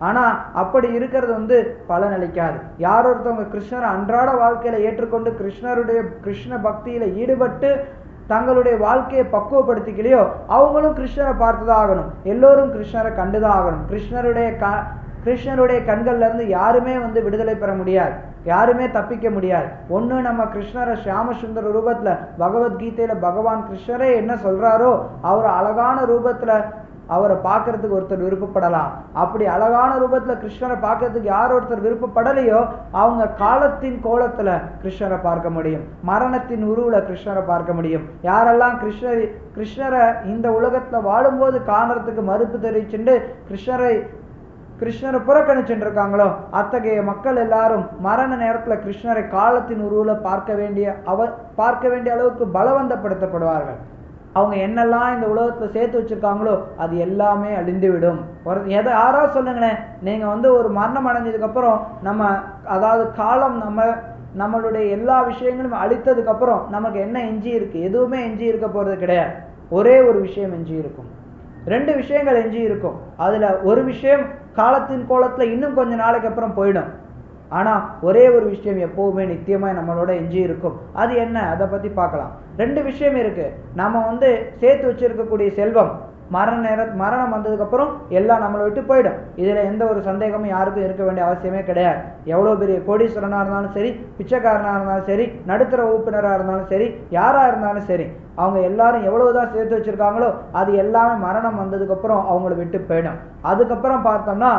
ஆனா அப்படி இருக்கிறது வந்து பலனளிக்காது யார் ஒருத்தவங்க கிருஷ்ணரை அன்றாட வாழ்க்கையில ஏற்றுக்கொண்டு கிருஷ்ணருடைய கிருஷ்ண பக்தியில ஈடுபட்டு தங்களுடைய வாழ்க்கையை பக்குவப்படுத்திக்கலையோ அவங்களும் கிருஷ்ணரை பார்த்துதான் ஆகணும் எல்லோரும் கிருஷ்ணரை கண்டுதான் ஆகணும் கிருஷ்ணருடைய க கிருஷ்ணருடைய கண்கள்ல இருந்து யாருமே வந்து விடுதலை பெற முடியாது யாருமே தப்பிக்க முடியாது ஒண்ணு நம்ம கிருஷ்ணரை ஷியாம சுந்தர ரூபத்துல பகவத்கீதையில பகவான் கிருஷ்ணரே என்ன சொல்றாரோ அவர் அழகான ரூபத்துல அவரை பார்க்கறதுக்கு ஒருத்தர் விருப்பப்படலாம் அப்படி அழகான ரூபத்துல கிருஷ்ணரை பார்க்கறதுக்கு யார் ஒருத்தர் விருப்பப்படலையோ அவங்க காலத்தின் கோலத்துல கிருஷ்ணரை பார்க்க முடியும் மரணத்தின் உருவுல கிருஷ்ணரை பார்க்க முடியும் யாரெல்லாம் கிருஷ்ணர் கிருஷ்ணரை இந்த உலகத்துல வாழும்போது காணறதுக்கு மறுப்பு தெரிவிச்சுட்டு கிருஷ்ணரை கிருஷ்ணரை புறக்கணிச்சுட்டு இருக்காங்களோ அத்தகைய மக்கள் எல்லாரும் மரண நேரத்துல கிருஷ்ணரை காலத்தின் உருவுல பார்க்க வேண்டிய அவ பார்க்க வேண்டிய அளவுக்கு பலவந்தப்படுத்தப்படுவார்கள் அவங்க என்னெல்லாம் இந்த உலகத்துல சேர்த்து வச்சிருக்காங்களோ அது எல்லாமே அழிந்துவிடும் ஒரு எதை யாரோ சொல்லுங்களேன் நீங்க வந்து ஒரு மரணம் அடைஞ்சதுக்கு அப்புறம் நம்ம அதாவது காலம் நம்ம நம்மளுடைய எல்லா விஷயங்களும் அழித்ததுக்கு அப்புறம் நமக்கு என்ன எஞ்சி இருக்கு எதுவுமே எஞ்சி இருக்க போறது கிடையாது ஒரே ஒரு விஷயம் எஞ்சி இருக்கும் ரெண்டு விஷயங்கள் எஞ்சி இருக்கும் அதுல ஒரு விஷயம் காலத்தின் கோலத்துல இன்னும் கொஞ்ச நாளைக்கு அப்புறம் போயிடும் ஆனா ஒரே ஒரு விஷயம் எப்பவுமே நித்தியமா நம்மளோட எஞ்சி இருக்கும் அது என்ன அதை பத்தி பார்க்கலாம் ரெண்டு விஷயம் இருக்கு நம்ம வந்து சேர்த்து வச்சிருக்கக்கூடிய செல்வம் மரண நேர மரணம் வந்ததுக்கு அப்புறம் எல்லாம் நம்மளை விட்டு போயிடும் இதுல எந்த ஒரு சந்தேகமும் யாருக்கும் இருக்க வேண்டிய அவசியமே கிடையாது எவ்வளவு பெரிய கோடீஸ்வரனா இருந்தாலும் சரி பிச்சைக்காரனா இருந்தாலும் சரி நடுத்தர வகுப்பினரா இருந்தாலும் சரி யாரா இருந்தாலும் சரி அவங்க எல்லாரும் எவ்வளவுதான் சேர்த்து வச்சிருக்காங்களோ அது எல்லாமே மரணம் வந்ததுக்கு அப்புறம் அவங்கள விட்டு போயிடும் அதுக்கப்புறம் பார்த்தோம்னா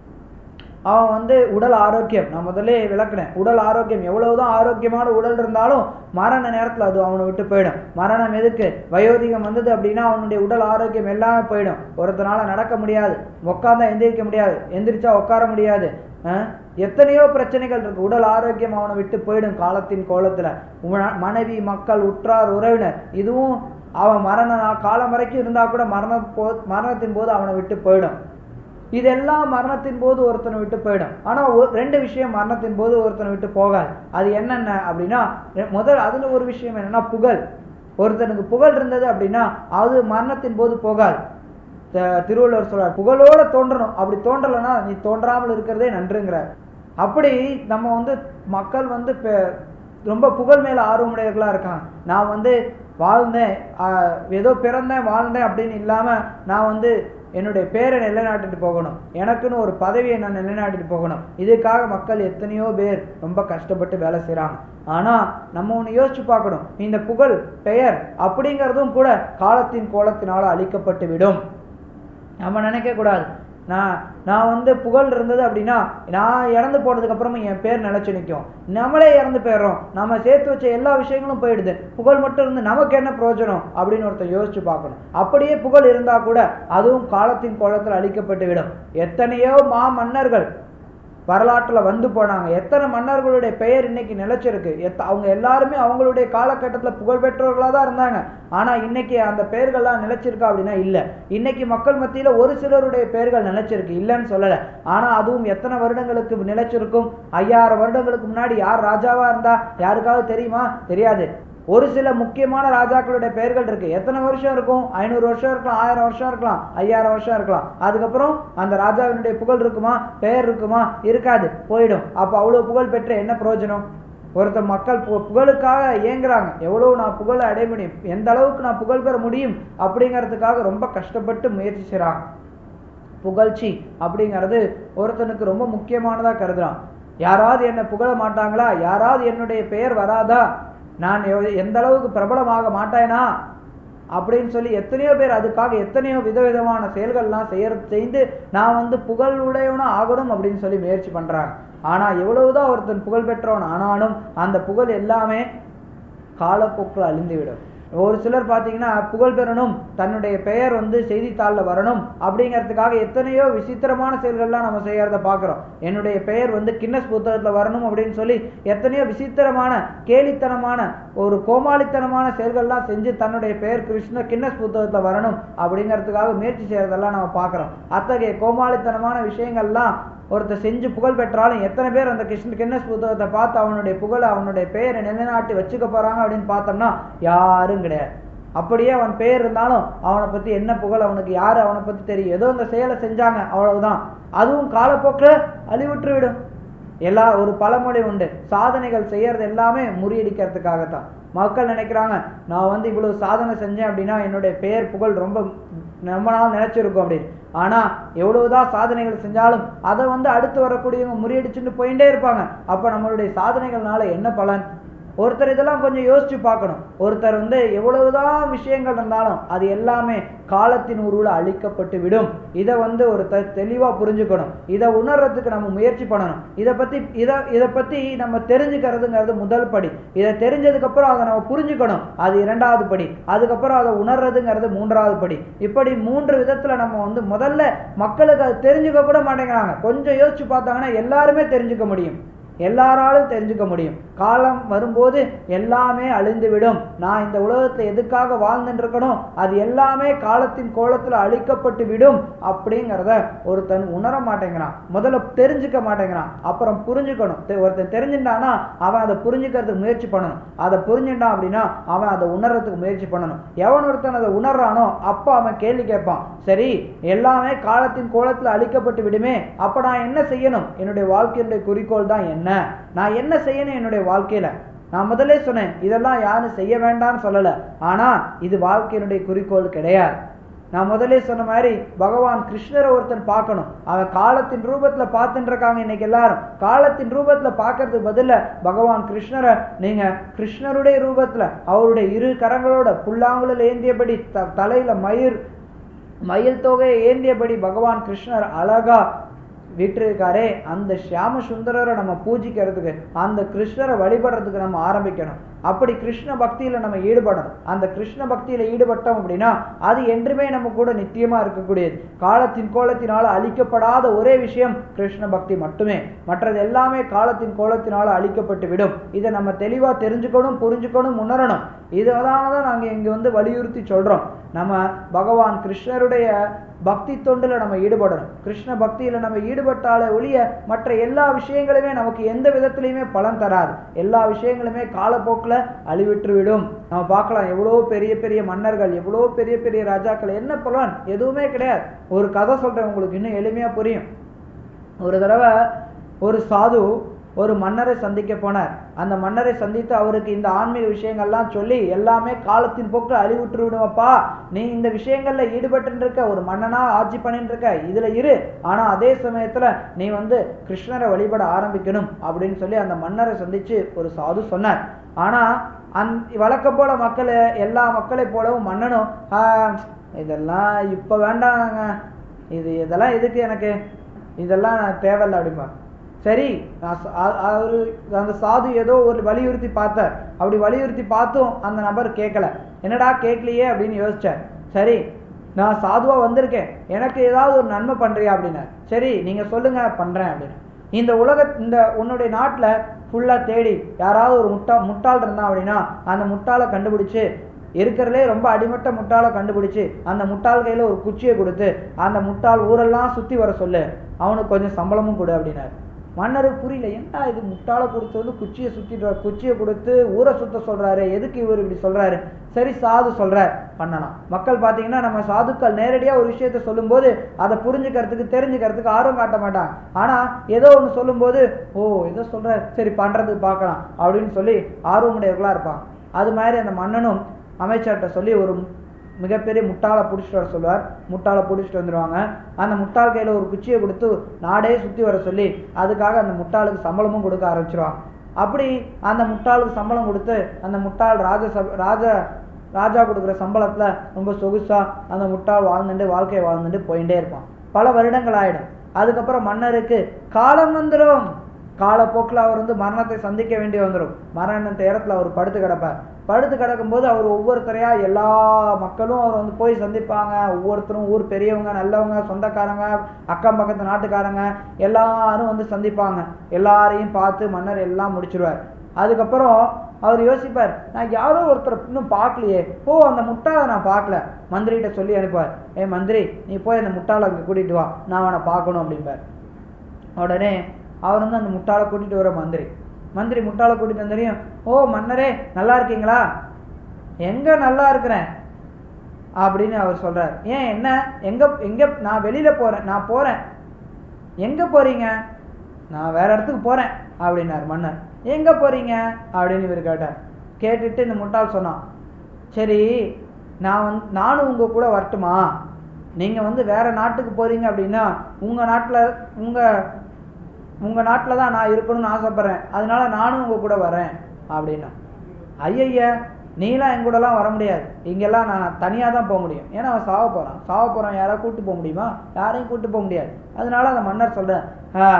அவன் வந்து உடல் ஆரோக்கியம் நான் முதல்ல விளக்குனேன் உடல் ஆரோக்கியம் எவ்வளவுதான் ஆரோக்கியமான உடல் இருந்தாலும் மரண நேரத்துல அது அவனை விட்டு போயிடும் மரணம் எதுக்கு வயோதிகம் வந்தது அப்படின்னா அவனுடைய உடல் ஆரோக்கியம் எல்லாமே போயிடும் ஒருத்தனால நடக்க முடியாது உட்கார்ந்தா எந்திரிக்க முடியாது எந்திரிச்சா உட்கார முடியாது அஹ் எத்தனையோ பிரச்சனைகள் இருக்கு உடல் ஆரோக்கியம் அவனை விட்டு போயிடும் காலத்தின் கோலத்துல உன- மனைவி மக்கள் உற்றார் உறவினர் இதுவும் அவன் மரண நா- காலம் வரைக்கும் இருந்தா கூட மரண போ மரணத்தின் போது அவனை விட்டு போயிடும் இதெல்லாம் மரணத்தின் போது ஒருத்தனை விட்டு போயிடும் ஆனா ஒரு- ரெண்டு விஷயம் மரணத்தின் போது ஒருத்தனை விட்டு போகாது அது என்னென்ன அப்படின்னா ரெ- முதல் அதுல ஒரு விஷயம் என்னன்னா புகழ் ஒருத்தனுக்கு புகழ் இருந்தது அப்படின்னா அது மரணத்தின் போது போகாது த- திருவள்ளுவர் சொல்றார் புகழோட தோன்றணும் அப்படி தோன்றலைன்னா நீ தோன்றாமல் இருக்கிறதே நன்றுங்கிறார் அப்படி நம்ம வந்து மக்கள் வந்து பெ- ரொம்ப புகழ் மேல ஆர்வமுடையவர்களா இருக்காங்க நான் வந்து வாழ்ந்தேன் ஆஹ் ஏதோ பிறந்தேன் வாழ்ந்தேன் அப்படின்னு இல்லாம நான் வந்து என்னுடைய பேரை நிலைநாட்டிட்டு போகணும் எனக்குன்னு ஒரு பதவியை நான் நிலைநாட்டிட்டு போகணும் இதுக்காக மக்கள் எத்தனையோ பேர் ரொம்ப கஷ்டப்பட்டு வேலை செய்றாங்க ஆனா நம்ம ஒண்ணு யோசிச்சு பார்க்கணும் இந்த புகழ் பெயர் அப்படிங்கிறதும் கூட காலத்தின் கோலத்தினால அழிக்கப்பட்டு விடும் நம்ம நினைக்க கூடாது நான் நான் வந்து புகழ் இருந்தது அப்படின்னா நான் இறந்து போனதுக்கு அப்புறமா என் பேர் நிலைச்சு நிற்கும் நம்மளே இறந்து போயிடுறோம் நம்ம சேர்த்து வச்ச எல்லா விஷயங்களும் போயிடுது புகழ் மட்டும் இருந்து நமக்கு என்ன பிரயோஜனம் அப்படின்னு ஒருத்தர் யோசிச்சு பார்க்கணும் அப்படியே புகழ் இருந்தா கூட அதுவும் காலத்தின் கோலத்தில் அழிக்கப்பட்டு விடும் எத்தனையோ மா மன்னர்கள் வரலாற்றுல வந்து போனாங்க எத்தனை மன்னர்களுடைய பெயர் இன்னைக்கு நிலைச்சிருக்கு எத்த அவங்க எல்லாருமே அவங்களுடைய காலகட்டத்துல புகழ் பெற்றவர்களா தான் இருந்தாங்க ஆனா இன்னைக்கு அந்த பெயர்கள்லாம் நிலைச்சிருக்கா அப்படின்னா இல்ல இன்னைக்கு மக்கள் மத்தியில ஒரு சிலருடைய பெயர்கள் நிலைச்சிருக்கு இல்லைன்னு சொல்லல ஆனா அதுவும் எத்தனை வருடங்களுக்கு நிலைச்சிருக்கும் ஐயாயிரம் வருடங்களுக்கு முன்னாடி யார் ராஜாவா இருந்தா யாருக்காவது தெரியுமா தெரியாது ஒரு சில முக்கியமான ராஜாக்களுடைய பெயர்கள் இருக்கு எத்தனை வருஷம் இருக்கும் ஐநூறு வருஷம் இருக்கலாம் ஆயிரம் வருஷம் இருக்கலாம் ஐயாயிரம் வருஷம் இருக்கலாம் அதுக்கப்புறம் அந்த ராஜாவினுடைய புகழ் இருக்குமா பெயர் இருக்குமா இருக்காது போயிடும் அப்ப அவ்வளவு புகழ் பெற்ற என்ன பிரயோஜனம் ஒருத்தர் மக்கள் பு- புகழுக்காக ஏங்குறாங்க எவ்வளவு நான் புகழை அடைய முடியும் எந்த அளவுக்கு நான் புகழ் பெற முடியும் அப்படிங்கிறதுக்காக ரொம்ப கஷ்டப்பட்டு முயற்சி செய்றாங்க புகழ்ச்சி அப்படிங்கிறது ஒருத்தனுக்கு ரொம்ப முக்கியமானதா கருதுறான் யாராவது என்ன புகழ மாட்டாங்களா யாராவது என்னுடைய பெயர் வராதா நான் எவ்- எந்த அளவுக்கு பிரபலமாக மாட்டேனா அப்படின்னு சொல்லி எத்தனையோ பேர் அதுக்காக எத்தனையோ விதவிதமான செயல்கள்லாம் செய்ய செய்து நான் வந்து புகழ் உடையவனா ஆகணும் அப்படின்னு சொல்லி முயற்சி பண்றாங்க ஆனா எவ்வளவுதான் ஒருத்தன் புகழ் பெற்றவன் ஆனாலும் அந்த புகழ் எல்லாமே காலப்போக்கில் அழிந்துவிடும் ஒரு சிலர் பார்த்தீங்கன்னா புகழ் பெறணும் தன்னுடைய பெயர் வந்து செய்தித்தாளில் வரணும் அப்படிங்கிறதுக்காக எத்தனையோ விசித்திரமான செயல்கள்லாம் நம்ம செய்யறத பார்க்குறோம் என்னுடைய பெயர் வந்து கின்னஸ் புத்தகத்தில் வரணும் அப்படின்னு சொல்லி எத்தனையோ விசித்திரமான கேலித்தனமான ஒரு கோமாளித்தனமான செயல்கள்லாம் செஞ்சு தன்னுடைய பெயர் கிருஷ்ண கின்னஸ் புத்தகத்தில் வரணும் அப்படிங்கிறதுக்காக முயற்சி செய்யறதெல்லாம் நம்ம பார்க்குறோம் அத்தகைய கோமாளித்தனமான விஷயங்கள்லாம் ஒருத்தர் செஞ்சு புகழ் பெற்றாலும் எத்தனை பேர் அந்த கிருஷ்ண கின்னஸ் புத்தகத்தை பார்த்து அவனுடைய புகழை அவனுடைய பெயரை நிலைநாட்டி வச்சுக்க போறாங்க அப்படின்னு பார்த்தோம்னா யாரும் கிடையாது அப்படியே அவன் பேர் இருந்தாலும் அவனை பத்தி என்ன புகழ் அவனுக்கு யாரு அவனை பத்தி தெரியும் ஏதோ இந்த செயலை செஞ்சாங்க அவ்வளவுதான் அதுவும் காலப்போக்கில் அழிவுற்று விடும் எல்லா ஒரு பழமொழி உண்டு சாதனைகள் செய்யறது எல்லாமே முறியடிக்கிறதுக்காகத்தான் மக்கள் நினைக்கிறாங்க நான் வந்து இவ்வளவு சாதனை செஞ்சேன் அப்படின்னா என்னுடைய பெயர் புகழ் ரொம்ப ரொம்ப நாள் நினைச்சிருக்கும் அப்படின்னு ஆனா எவ்வளவுதான் சாதனைகள் செஞ்சாலும் அதை வந்து அடுத்து வரக்கூடியவங்க முறியடிச்சுட்டு போயிட்டே இருப்பாங்க அப்ப நம்மளுடைய சாதனைகள்னால என்ன பலன் ஒருத்தர் இதெல்லாம் கொஞ்சம் யோசிச்சு பார்க்கணும் ஒருத்தர் வந்து எவ்வளவுதான் விஷயங்கள் இருந்தாலும் அது எல்லாமே காலத்தின் உருவில் அழிக்கப்பட்டு விடும் இதை வந்து ஒரு த தெளிவா புரிஞ்சுக்கணும் இதை உணர்றதுக்கு நம்ம முயற்சி பண்ணணும் இதை பத்தி இதை இதை பத்தி நம்ம தெரிஞ்சுக்கிறதுங்கிறது முதல் படி இதை தெரிஞ்சதுக்கு அப்புறம் அதை நம்ம புரிஞ்சுக்கணும் அது இரண்டாவது படி அதுக்கப்புறம் அதை உணர்றதுங்கிறது மூன்றாவது படி இப்படி மூன்று விதத்துல நம்ம வந்து முதல்ல மக்களுக்கு அது தெரிஞ்சுக்க கூட மாட்டேங்கிறாங்க கொஞ்சம் யோசிச்சு பார்த்தாங்கன்னா எல்லாருமே தெரிஞ்சுக்க முடியும் எல்லாராலும் தெரிஞ்சுக்க முடியும் காலம் வரும்போது எல்லாமே அழிந்து விடும் நான் இந்த உலகத்தை எதுக்காக வாழ்ந்துட்டு இருக்கணும் அது எல்லாமே காலத்தின் கோலத்துல அழிக்கப்பட்டு விடும் அப்படிங்கிறத ஒருத்தன் உணர மாட்டேங்கிறான் முதல்ல தெரிஞ்சுக்க மாட்டேங்கிறான் அப்புறம் புரிஞ்சுக்கணும் தெ- ஒருத்தன் தெரிஞ்சுட்டானா அவன் அதை புரிஞ்சுக்கிறதுக்கு முயற்சி பண்ணணும் அதை புரிஞ்சுட்டான் அப்படின்னா அவன் அதை உணர்றதுக்கு முயற்சி பண்ணணும் எவன் ஒருத்தன் அதை உணர்றானோ அப்போ அவன் கேள்வி கேட்பான் சரி எல்லாமே காலத்தின் கோலத்துல அழிக்கப்பட்டு விடுமே அப்ப நான் என்ன செய்யணும் என்னுடைய வாழ்க்கையினுடைய குறிக்கோள் தான் என்ன நான் என்ன செய்யணும் என்னுடைய வாழ்க்கையில நான் முதல்ல சொன்னேன் இதெல்லாம் யாரும் செய்ய வேண்டாம்னு சொல்லல ஆனா இது வாழ்க்கையினுடைய குறிக்கோள் கிடையாது நான் முதல்ல சொன்ன மாதிரி பகவான் கிருஷ்ணரை ஒருத்தன் பார்க்கணும் அவன் காலத்தின் ரூபத்துல பார்த்துட்டு இருக்காங்க இன்னைக்கு எல்லாரும் காலத்தின் ரூபத்துல பார்க்கறதுக்கு பதிலா பகவான் கிருஷ்ணரை நீங்க கிருஷ்ணருடைய ரூபத்துல அவருடைய இரு கரங்களோட புல்லாங்குழல் ஏந்தியபடி த- தலையில மயிர் மயில் தொகையை ஏந்தியபடி பகவான் கிருஷ்ணர் அழகா விட்டிருக்காரே அந்த ஷியாம சுந்தரரை நம்ம பூஜிக்கிறதுக்கு அந்த கிருஷ்ணரை வழிபடுறதுக்கு நம்ம ஆரம்பிக்கணும் அப்படி கிருஷ்ண பக்தியில நம்ம ஈடுபடணும் அந்த கிருஷ்ண பக்தியில ஈடுபட்டோம் அப்படின்னா அது என்றுமே நம்ம கூட நித்தியமா இருக்கக்கூடியது காலத்தின் கோலத்தினால அழிக்கப்படாத ஒரே விஷயம் கிருஷ்ண பக்தி மட்டுமே மற்றது எல்லாமே காலத்தின் கோலத்தினால அழிக்கப்பட்டு விடும் இதை நம்ம தெளிவா தெரிஞ்சுக்கணும் புரிஞ்சுக்கணும் உணரணும் இதனால தான் நாங்க இங்க வந்து வலியுறுத்தி சொல்றோம் நம்ம பகவான் கிருஷ்ணருடைய பக்தி தொண்டுல நம்ம ஈடுபடணும் கிருஷ்ண பக்தியில நம்ம ஈடுபட்டாலே ஒழிய மற்ற எல்லா விஷயங்களுமே நமக்கு எந்த விதத்திலையுமே பலன் தராது எல்லா விஷயங்களுமே காலப்போக்குல அழிவிட்டு விடும் நம்ம பார்க்கலாம் எவ்வளோ பெரிய பெரிய மன்னர்கள் எவ்வளோ பெரிய பெரிய ராஜாக்கள் என்ன பலன் எதுவுமே கிடையாது ஒரு கதை சொல்றேன் உங்களுக்கு இன்னும் எளிமையா புரியும் ஒரு தடவை ஒரு சாது ஒரு மன்னரை சந்திக்க போனார் அந்த மன்னரை சந்தித்து அவருக்கு இந்த ஆன்மீக விஷயங்கள்லாம் சொல்லி எல்லாமே காலத்தின் போக்கில் அழிவுற்று விடுவப்பா நீ இந்த விஷயங்கள்ல ஈடுபட்டு இருக்க ஒரு மன்னனா ஆட்சி பண்ணிட்டு இருக்க இதுல இரு ஆனா அதே சமயத்துல நீ வந்து கிருஷ்ணரை வழிபட ஆரம்பிக்கணும் அப்படின்னு சொல்லி அந்த மன்னரை சந்திச்சு ஒரு சாது சொன்னார் ஆனா அந் வழக்கம் போல மக்கள் எல்லா மக்களை போலவும் மன்னனும் "ஆஹ், இதெல்லாம் இப்ப வேண்டாங்க இது இதெல்லாம் எதுக்கு எனக்கு இதெல்லாம் தேவையில்ல அப்படிம்பா சரி நான் ச- அ- அவரு அந்த சாது ஏதோ ஒரு வலியுறுத்தி பார்த்தார் அப்படி வலியுறுத்தி பார்த்தும் அந்த நபர் கேட்கல என்னடா கேட்கலையே அப்படின்னு யோசிச்சார் சரி நான் சாதுவா வந்திருக்கேன் எனக்கு ஏதாவது ஒரு நன்மை பண்றியா அப்படின்னார் சரி நீங்க சொல்லுங்க பண்றேன் அப்படின்னு இந்த உலக இந்த உன்னுடைய நாட்டுல ஃபுல்லா தேடி யாராவது ஒரு முட்டா முட்டாள் இருந்தான் அப்படின்னா அந்த முட்டாளை கண்டுபிடிச்சு இருக்கிறதுலே ரொம்ப அடிமட்ட முட்டாளை கண்டுபிடிச்சு அந்த முட்டாள் கையில ஒரு குச்சியை கொடுத்து அந்த முட்டாள் ஊரெல்லாம் சுத்தி வர சொல்லு அவனுக்கு கொஞ்சம் சம்பளமும் கொடு அப்படின்னாரு மன்னருக்கு புரியல என்ன இது முட்டாளை கொடுத்து வந்து குச்சியை சுத்திட்டு வர- குச்சியை கொடுத்து ஊரை சுத்த சொல்றாரு எதுக்கு இவர் இப்படி சொல்றாரு சரி சாது சொல்றார் பண்ணலாம் மக்கள் பாத்தீங்கன்னா நம்ம சாதுக்கள் நேரடியா ஒரு விஷயத்த சொல்லும்போது அதை புரிஞ்சுக்கிறதுக்கு தெரிஞ்சுக்கிறதுக்கு ஆர்வம் காட்ட மாட்டாங்க ஆனா ஏதோ ஒண்ணு சொல்லும்போது ஓ ஏதோ சொல்றாரு சரி பண்றதுக்கு பார்க்கலாம் அப்படின்னு சொல்லி ஆர்வமுடையவர்களா இருப்பாங்க அது மாதிரி அந்த மன்னனும் அமைச்சர்கிட்ட சொல்லி ஒரு மிகப்பெரிய முட்டாளை பிடிச்சிட்டு வர சொல்லுவார் முட்டாளை பிடிச்சிட்டு வந்துருவாங்க அந்த முட்டாள் கையில ஒரு குச்சியை கொடுத்து நாடே சுத்தி வர சொல்லி அதுக்காக அந்த முட்டாளுக்கு சம்பளமும் கொடுக்க ஆரம்பிச்சிருவாங்க அப்படி அந்த முட்டாளுக்கு சம்பளம் கொடுத்து அந்த முட்டாள் ராஜசப ராஜ ராஜா கொடுக்குற சம்பளத்துல ரொம்ப சொகுசா அந்த முட்டாள் வாழ்ந்துட்டு வாழ்க்கையை வாழ்ந்துட்டு போயிட்டே இருப்பான் பல வருடங்கள் ஆயிடும் அதுக்கப்புறம் மன்னருக்கு காலம் வந்துடும் காலப்போக்கில் அவர் வந்து மரணத்தை சந்திக்க வேண்டி வந்துடும் மரண இடத்துல அவர் படுத்து கிடப்பார் படுத்து கிடக்கும்போது அவர் ஒவ்வொருத்தரையா எல்லா மக்களும் அவர் வந்து போய் சந்திப்பாங்க ஒவ்வொருத்தரும் ஊர் பெரியவங்க நல்லவங்க சொந்தக்காரங்க அக்கம் பக்கத்து நாட்டுக்காரங்க எல்லாரும் வந்து சந்திப்பாங்க எல்லாரையும் பார்த்து மன்னர் எல்லாம் முடிச்சிருவார் அதுக்கப்புறம் அவர் யோசிப்பார் நான் யாரோ ஒருத்தர் இன்னும் பார்க்கலையே ஓ அந்த முட்டாளை நான் பார்க்கல மந்திரிகிட்ட சொல்லி அனுப்புவார் ஏ மந்திரி நீ போய் அந்த முட்டாளை அங்கே கூட்டிட்டு வா நான் அவனை பார்க்கணும் அப்படிம்பார் உடனே அவர் வந்து அந்த முட்டாளை கூட்டிட்டு வர மந்திரி மந்திரி முட்டாளை கூட்டிட்டு வந்ததையும் ஓ மன்னரே நல்லா இருக்கீங்களா எங்க நல்லா இருக்கிறேன் அப்படின்னு அவர் சொல்றார் ஏன் என்ன எங்க எங்க நான் வெளியில போறேன் நான் போறேன் எங்க போறீங்க நான் வேற இடத்துக்கு போறேன் அப்படின்னார் மன்னர் எங்க போறீங்க அப்படின்னு இவர் கேட்டார் கேட்டுட்டு இந்த முட்டாள் சொன்னான் சரி நான் வந்து நானும் உங்க கூட வரட்டுமா நீங்க வந்து வேற நாட்டுக்கு போறீங்க அப்படின்னா உங்க நாட்டுல உங்க உங்க நாட்டுல தான் நான் இருக்கணும்னு ஆசைப்படுறேன் அதனால நானும் உங்க கூட வரேன் அப்படின்னா ஐயய்ய நீலாம் என் கூடலாம் வர முடியாது இங்கெல்லாம் நான் தனியாக தான் போக முடியும் ஏன்னா அவன் சாவ போறான் சாவ போறான் யாராவது கூட்டு போக முடியுமா யாரையும் கூட்டு போக முடியாது அதனால அந்த மன்னர் சொல்றேன் ஆ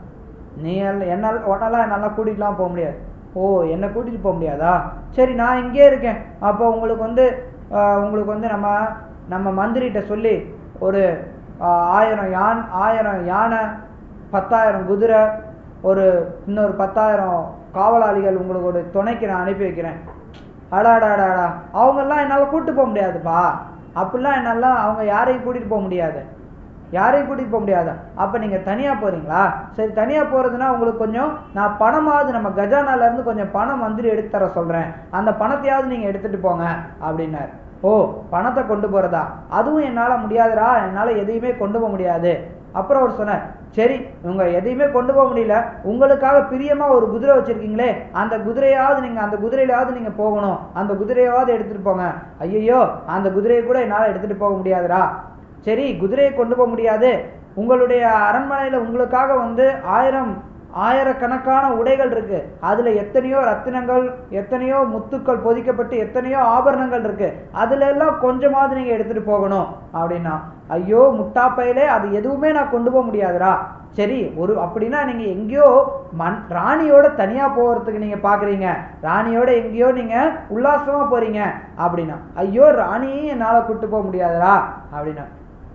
நீ எல்லாம் என்னால் உன்னெல்லாம் என்னால் கூட்டிகிட்டுலாம் போக முடியாது ஓ என்னை கூட்டிட்டு போக முடியாதா சரி நான் இங்கே இருக்கேன் அப்போ உங்களுக்கு வந்து ஆஹ், உங்களுக்கு வந்து நம்ம நம்ம மந்திரிகிட்ட சொல்லி ஒரு ஆஹ், ஆயிரம் யான் ஆயிரம் யானை பத்தாயிரம் குதிரை ஒரு இன்னொரு பத்தாயிரம் காவலாளிகள் உங்களுக்கு ஒரு துணைக்கு நான் அனுப்பி வைக்கிறேன் அடாடாடாடா அவங்கெல்லாம் என்னால் கூட்டு போக முடியாதுப்பா அப்படிலாம் என்னால அவங்க யாரையும் கூட்டிட்டு போக முடியாது யாரையும் கூட்டிட்டு போக முடியாது அப்ப நீங்க தனியா போறீங்களா சரி தனியா போறதுன்னா உங்களுக்கு கொஞ்சம் நான் பணமாவது நம்ம கஜானால இருந்து கொஞ்சம் பணம் மந்திரி எடுத்து தர சொல்றேன் அந்த பணத்தையாவது நீங்க எடுத்துட்டு போங்க அப்படின்னாரு ஓ பணத்தை கொண்டு போறதா அதுவும் என்னால முடியாதுடா என்னால எதையுமே கொண்டு போக முடியாது அப்புறம் அவர் சொன்னார் சரி உங்க எதையுமே கொண்டு போக முடியல உங்களுக்காக பிரியமா ஒரு குதிரை வச்சிருக்கீங்களே அந்த குதிரையாவது நீங்க அந்த குதிரையிலாவது நீங்க போகணும் அந்த குதிரையாவது எடுத்துட்டு போங்க ஐயோ அந்த குதிரையை கூட என்னால எடுத்துட்டு போக முடியாதுடா சரி குதிரையை கொண்டு போக முடியாது உங்களுடைய அரண்மனையில உங்களுக்காக வந்து ஆயிரம் ஆயிரக்கணக்கான உடைகள் இருக்கு அதுல எத்தனையோ ரத்தினங்கள் எத்தனையோ முத்துக்கள் பொதிக்கப்பட்டு எத்தனையோ ஆபரணங்கள் இருக்கு அதுல எல்லாம் கொஞ்சமாவது நீங்க எடுத்துட்டு போகணும் அப்படின்னா ஐயோ முட்டாப்பையிலே அது எதுவுமே நான் கொண்டு போக முடியாதுடா சரி ஒரு அப்படின்னா நீங்க எங்கேயோ மண் ராணியோட தனியா போறதுக்கு நீங்க பாக்குறீங்க ராணியோட எங்கேயோ நீங்க உல்லாசமா போறீங்க அப்படின்னா ஐயோ ராணியும் என்னால கூட்டு போக முடியாதுடா அப்படின்னா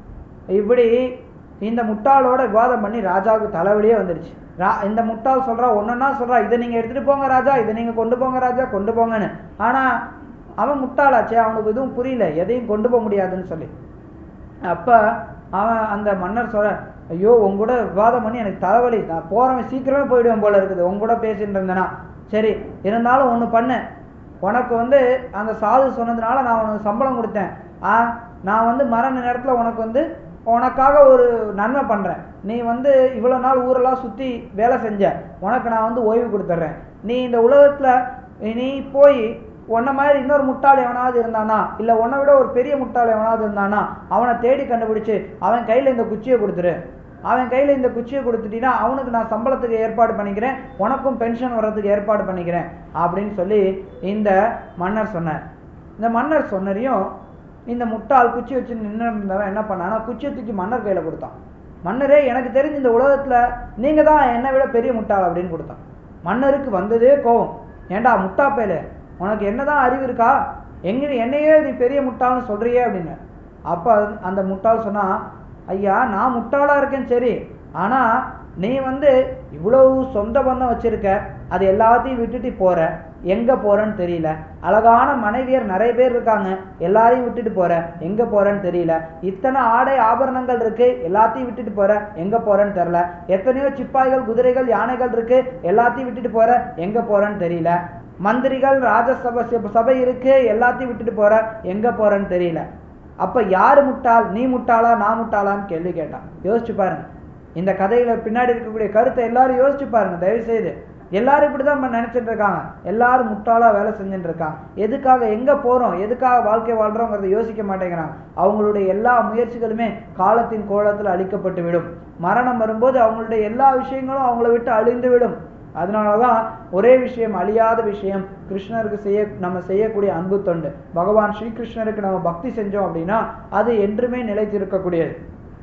இப்படி இந்த முட்டாளோட விவாதம் பண்ணி ராஜாவுக்கு தலைவலியே வந்துடுச்சு ரா இந்த முட்டாள் சொல்றா ஒன்னொன்னா சொல்றா இதை நீங்க எடுத்துட்டு போங்க ராஜா இதை நீங்க கொண்டு போங்க ராஜா கொண்டு போங்கன்னு ஆனா அவன் முட்டாளாச்சே அவனுக்கு எதுவும் புரியல எதையும் கொண்டு போக முடியாதுன்னு சொல்லி அப்ப அவன் அந்த மன்னர் சொல்ற ஐயோ உங்க கூட விவாதம் பண்ணி எனக்கு தலைவலி நான் போறவன் சீக்கிரமே போயிடுவேன் போல இருக்குது உங்க கூட பேசிட்டு இருந்தேனா சரி இருந்தாலும் ஒண்ணு பண்ணு உனக்கு வந்து அந்த சாது சொன்னதுனால நான் உனக்கு சம்பளம் கொடுத்தேன் ஆ நான் வந்து மரண நேரத்துல உனக்கு வந்து உனக்காக ஒரு நன்மை பண்றேன் நீ வந்து இவ்வளவு நாள் ஊரெல்லாம் சுத்தி வேலை செஞ்ச உனக்கு நான் வந்து ஓய்வு கொடுத்துட்றேன் நீ இந்த உலகத்துல நீ போய் உன்ன மாதிரி இன்னொரு முட்டாள் எவனாவது இருந்தானா இல்ல உன்னை விட ஒரு பெரிய முட்டாள் எவனாவது இருந்தானா அவனை தேடி கண்டுபிடிச்சு அவன் கையில இந்த குச்சியை கொடுத்துரு அவன் கையில இந்த குச்சியை கொடுத்துட்டீங்கன்னா அவனுக்கு நான் சம்பளத்துக்கு ஏற்பாடு பண்ணிக்கிறேன் உனக்கும் பென்ஷன் வர்றதுக்கு ஏற்பாடு பண்ணிக்கிறேன் அப்படின்னு சொல்லி இந்த மன்னர் சொன்னார் இந்த மன்னர் சொன்னரையும் இந்த முட்டாள் குச்சி வச்சு நின்று இருந்தவன் என்ன பண்ணானா குச்சியை தூக்கி மன்னர் கையில கொடுத்தான் மன்னரே எனக்கு தெரிஞ்சு இந்த உலகத்துல நீங்க தான் என்னை விட பெரிய முட்டாள் அப்படின்னு கொடுத்தான் மன்னருக்கு வந்ததே கோவம் ஏன்டா முட்டா பயலே உனக்கு என்னதான் அறிவு இருக்கா எங்க என்னையே நீ பெரிய முட்டாள்னு சொல்றியே அப்படின்னு அப்ப அந்த முட்டாள் சொன்னா ஐயா நான் முட்டாளா இருக்கேன் சரி ஆனா நீ வந்து இவ்வளவு சொந்த பந்தம் வச்சிருக்க அது எல்லாத்தையும் விட்டுட்டு போற எங்க போறேன்னு தெரியல அழகான மனைவியர் நிறைய பேர் இருக்காங்க எல்லாரையும் விட்டுட்டு போற எங்க போறேன்னு தெரியல இத்தனை ஆடை ஆபரணங்கள் இருக்கு எல்லாத்தையும் விட்டுட்டு போற எங்க போறேன்னு தெரியல எத்தனையோ சிப்பாய்கள் குதிரைகள் யானைகள் இருக்கு எல்லாத்தையும் விட்டுட்டு போற எங்க போறேன்னு தெரியல மந்திரிகள் ராஜசபை சபை இருக்கு எல்லாத்தையும் விட்டுட்டு போற எங்க போறேன்னு தெரியல அப்ப யாரு முட்டாள் நீ முட்டாளா நான் முட்டாளான்னு கேள்வி கேட்டான் யோசிச்சு பாருங்க இந்த கதையில பின்னாடி இருக்கக்கூடிய கருத்தை எல்லாரும் யோசிச்சு பாருங்க தயவு செய்து எல்லாரும் இப்படிதான் நினைச்சிட்டு இருக்காங்க எல்லாரும் முட்டாளா வேலை செஞ்சுட்டு இருக்காங்க எதுக்காக எங்க போறோம் எதுக்காக வாழ்க்கை வாழ்றோங்கிறத யோசிக்க மாட்டேங்கிறாங்க அவங்களுடைய எல்லா முயற்சிகளுமே காலத்தின் கோலத்தில் அழிக்கப்பட்டு விடும் மரணம் வரும்போது அவங்களுடைய எல்லா விஷயங்களும் அவங்கள விட்டு அழிந்து விடும் அதனாலதான் ஒரே விஷயம் அழியாத விஷயம் கிருஷ்ணருக்கு செய்ய நம்ம செய்யக்கூடிய அன்பு தொண்டு பகவான் ஸ்ரீகிருஷ்ணருக்கு நம்ம பக்தி செஞ்சோம் அப்படின்னா அது என்றுமே நிலைத்திருக்கக்கூடியது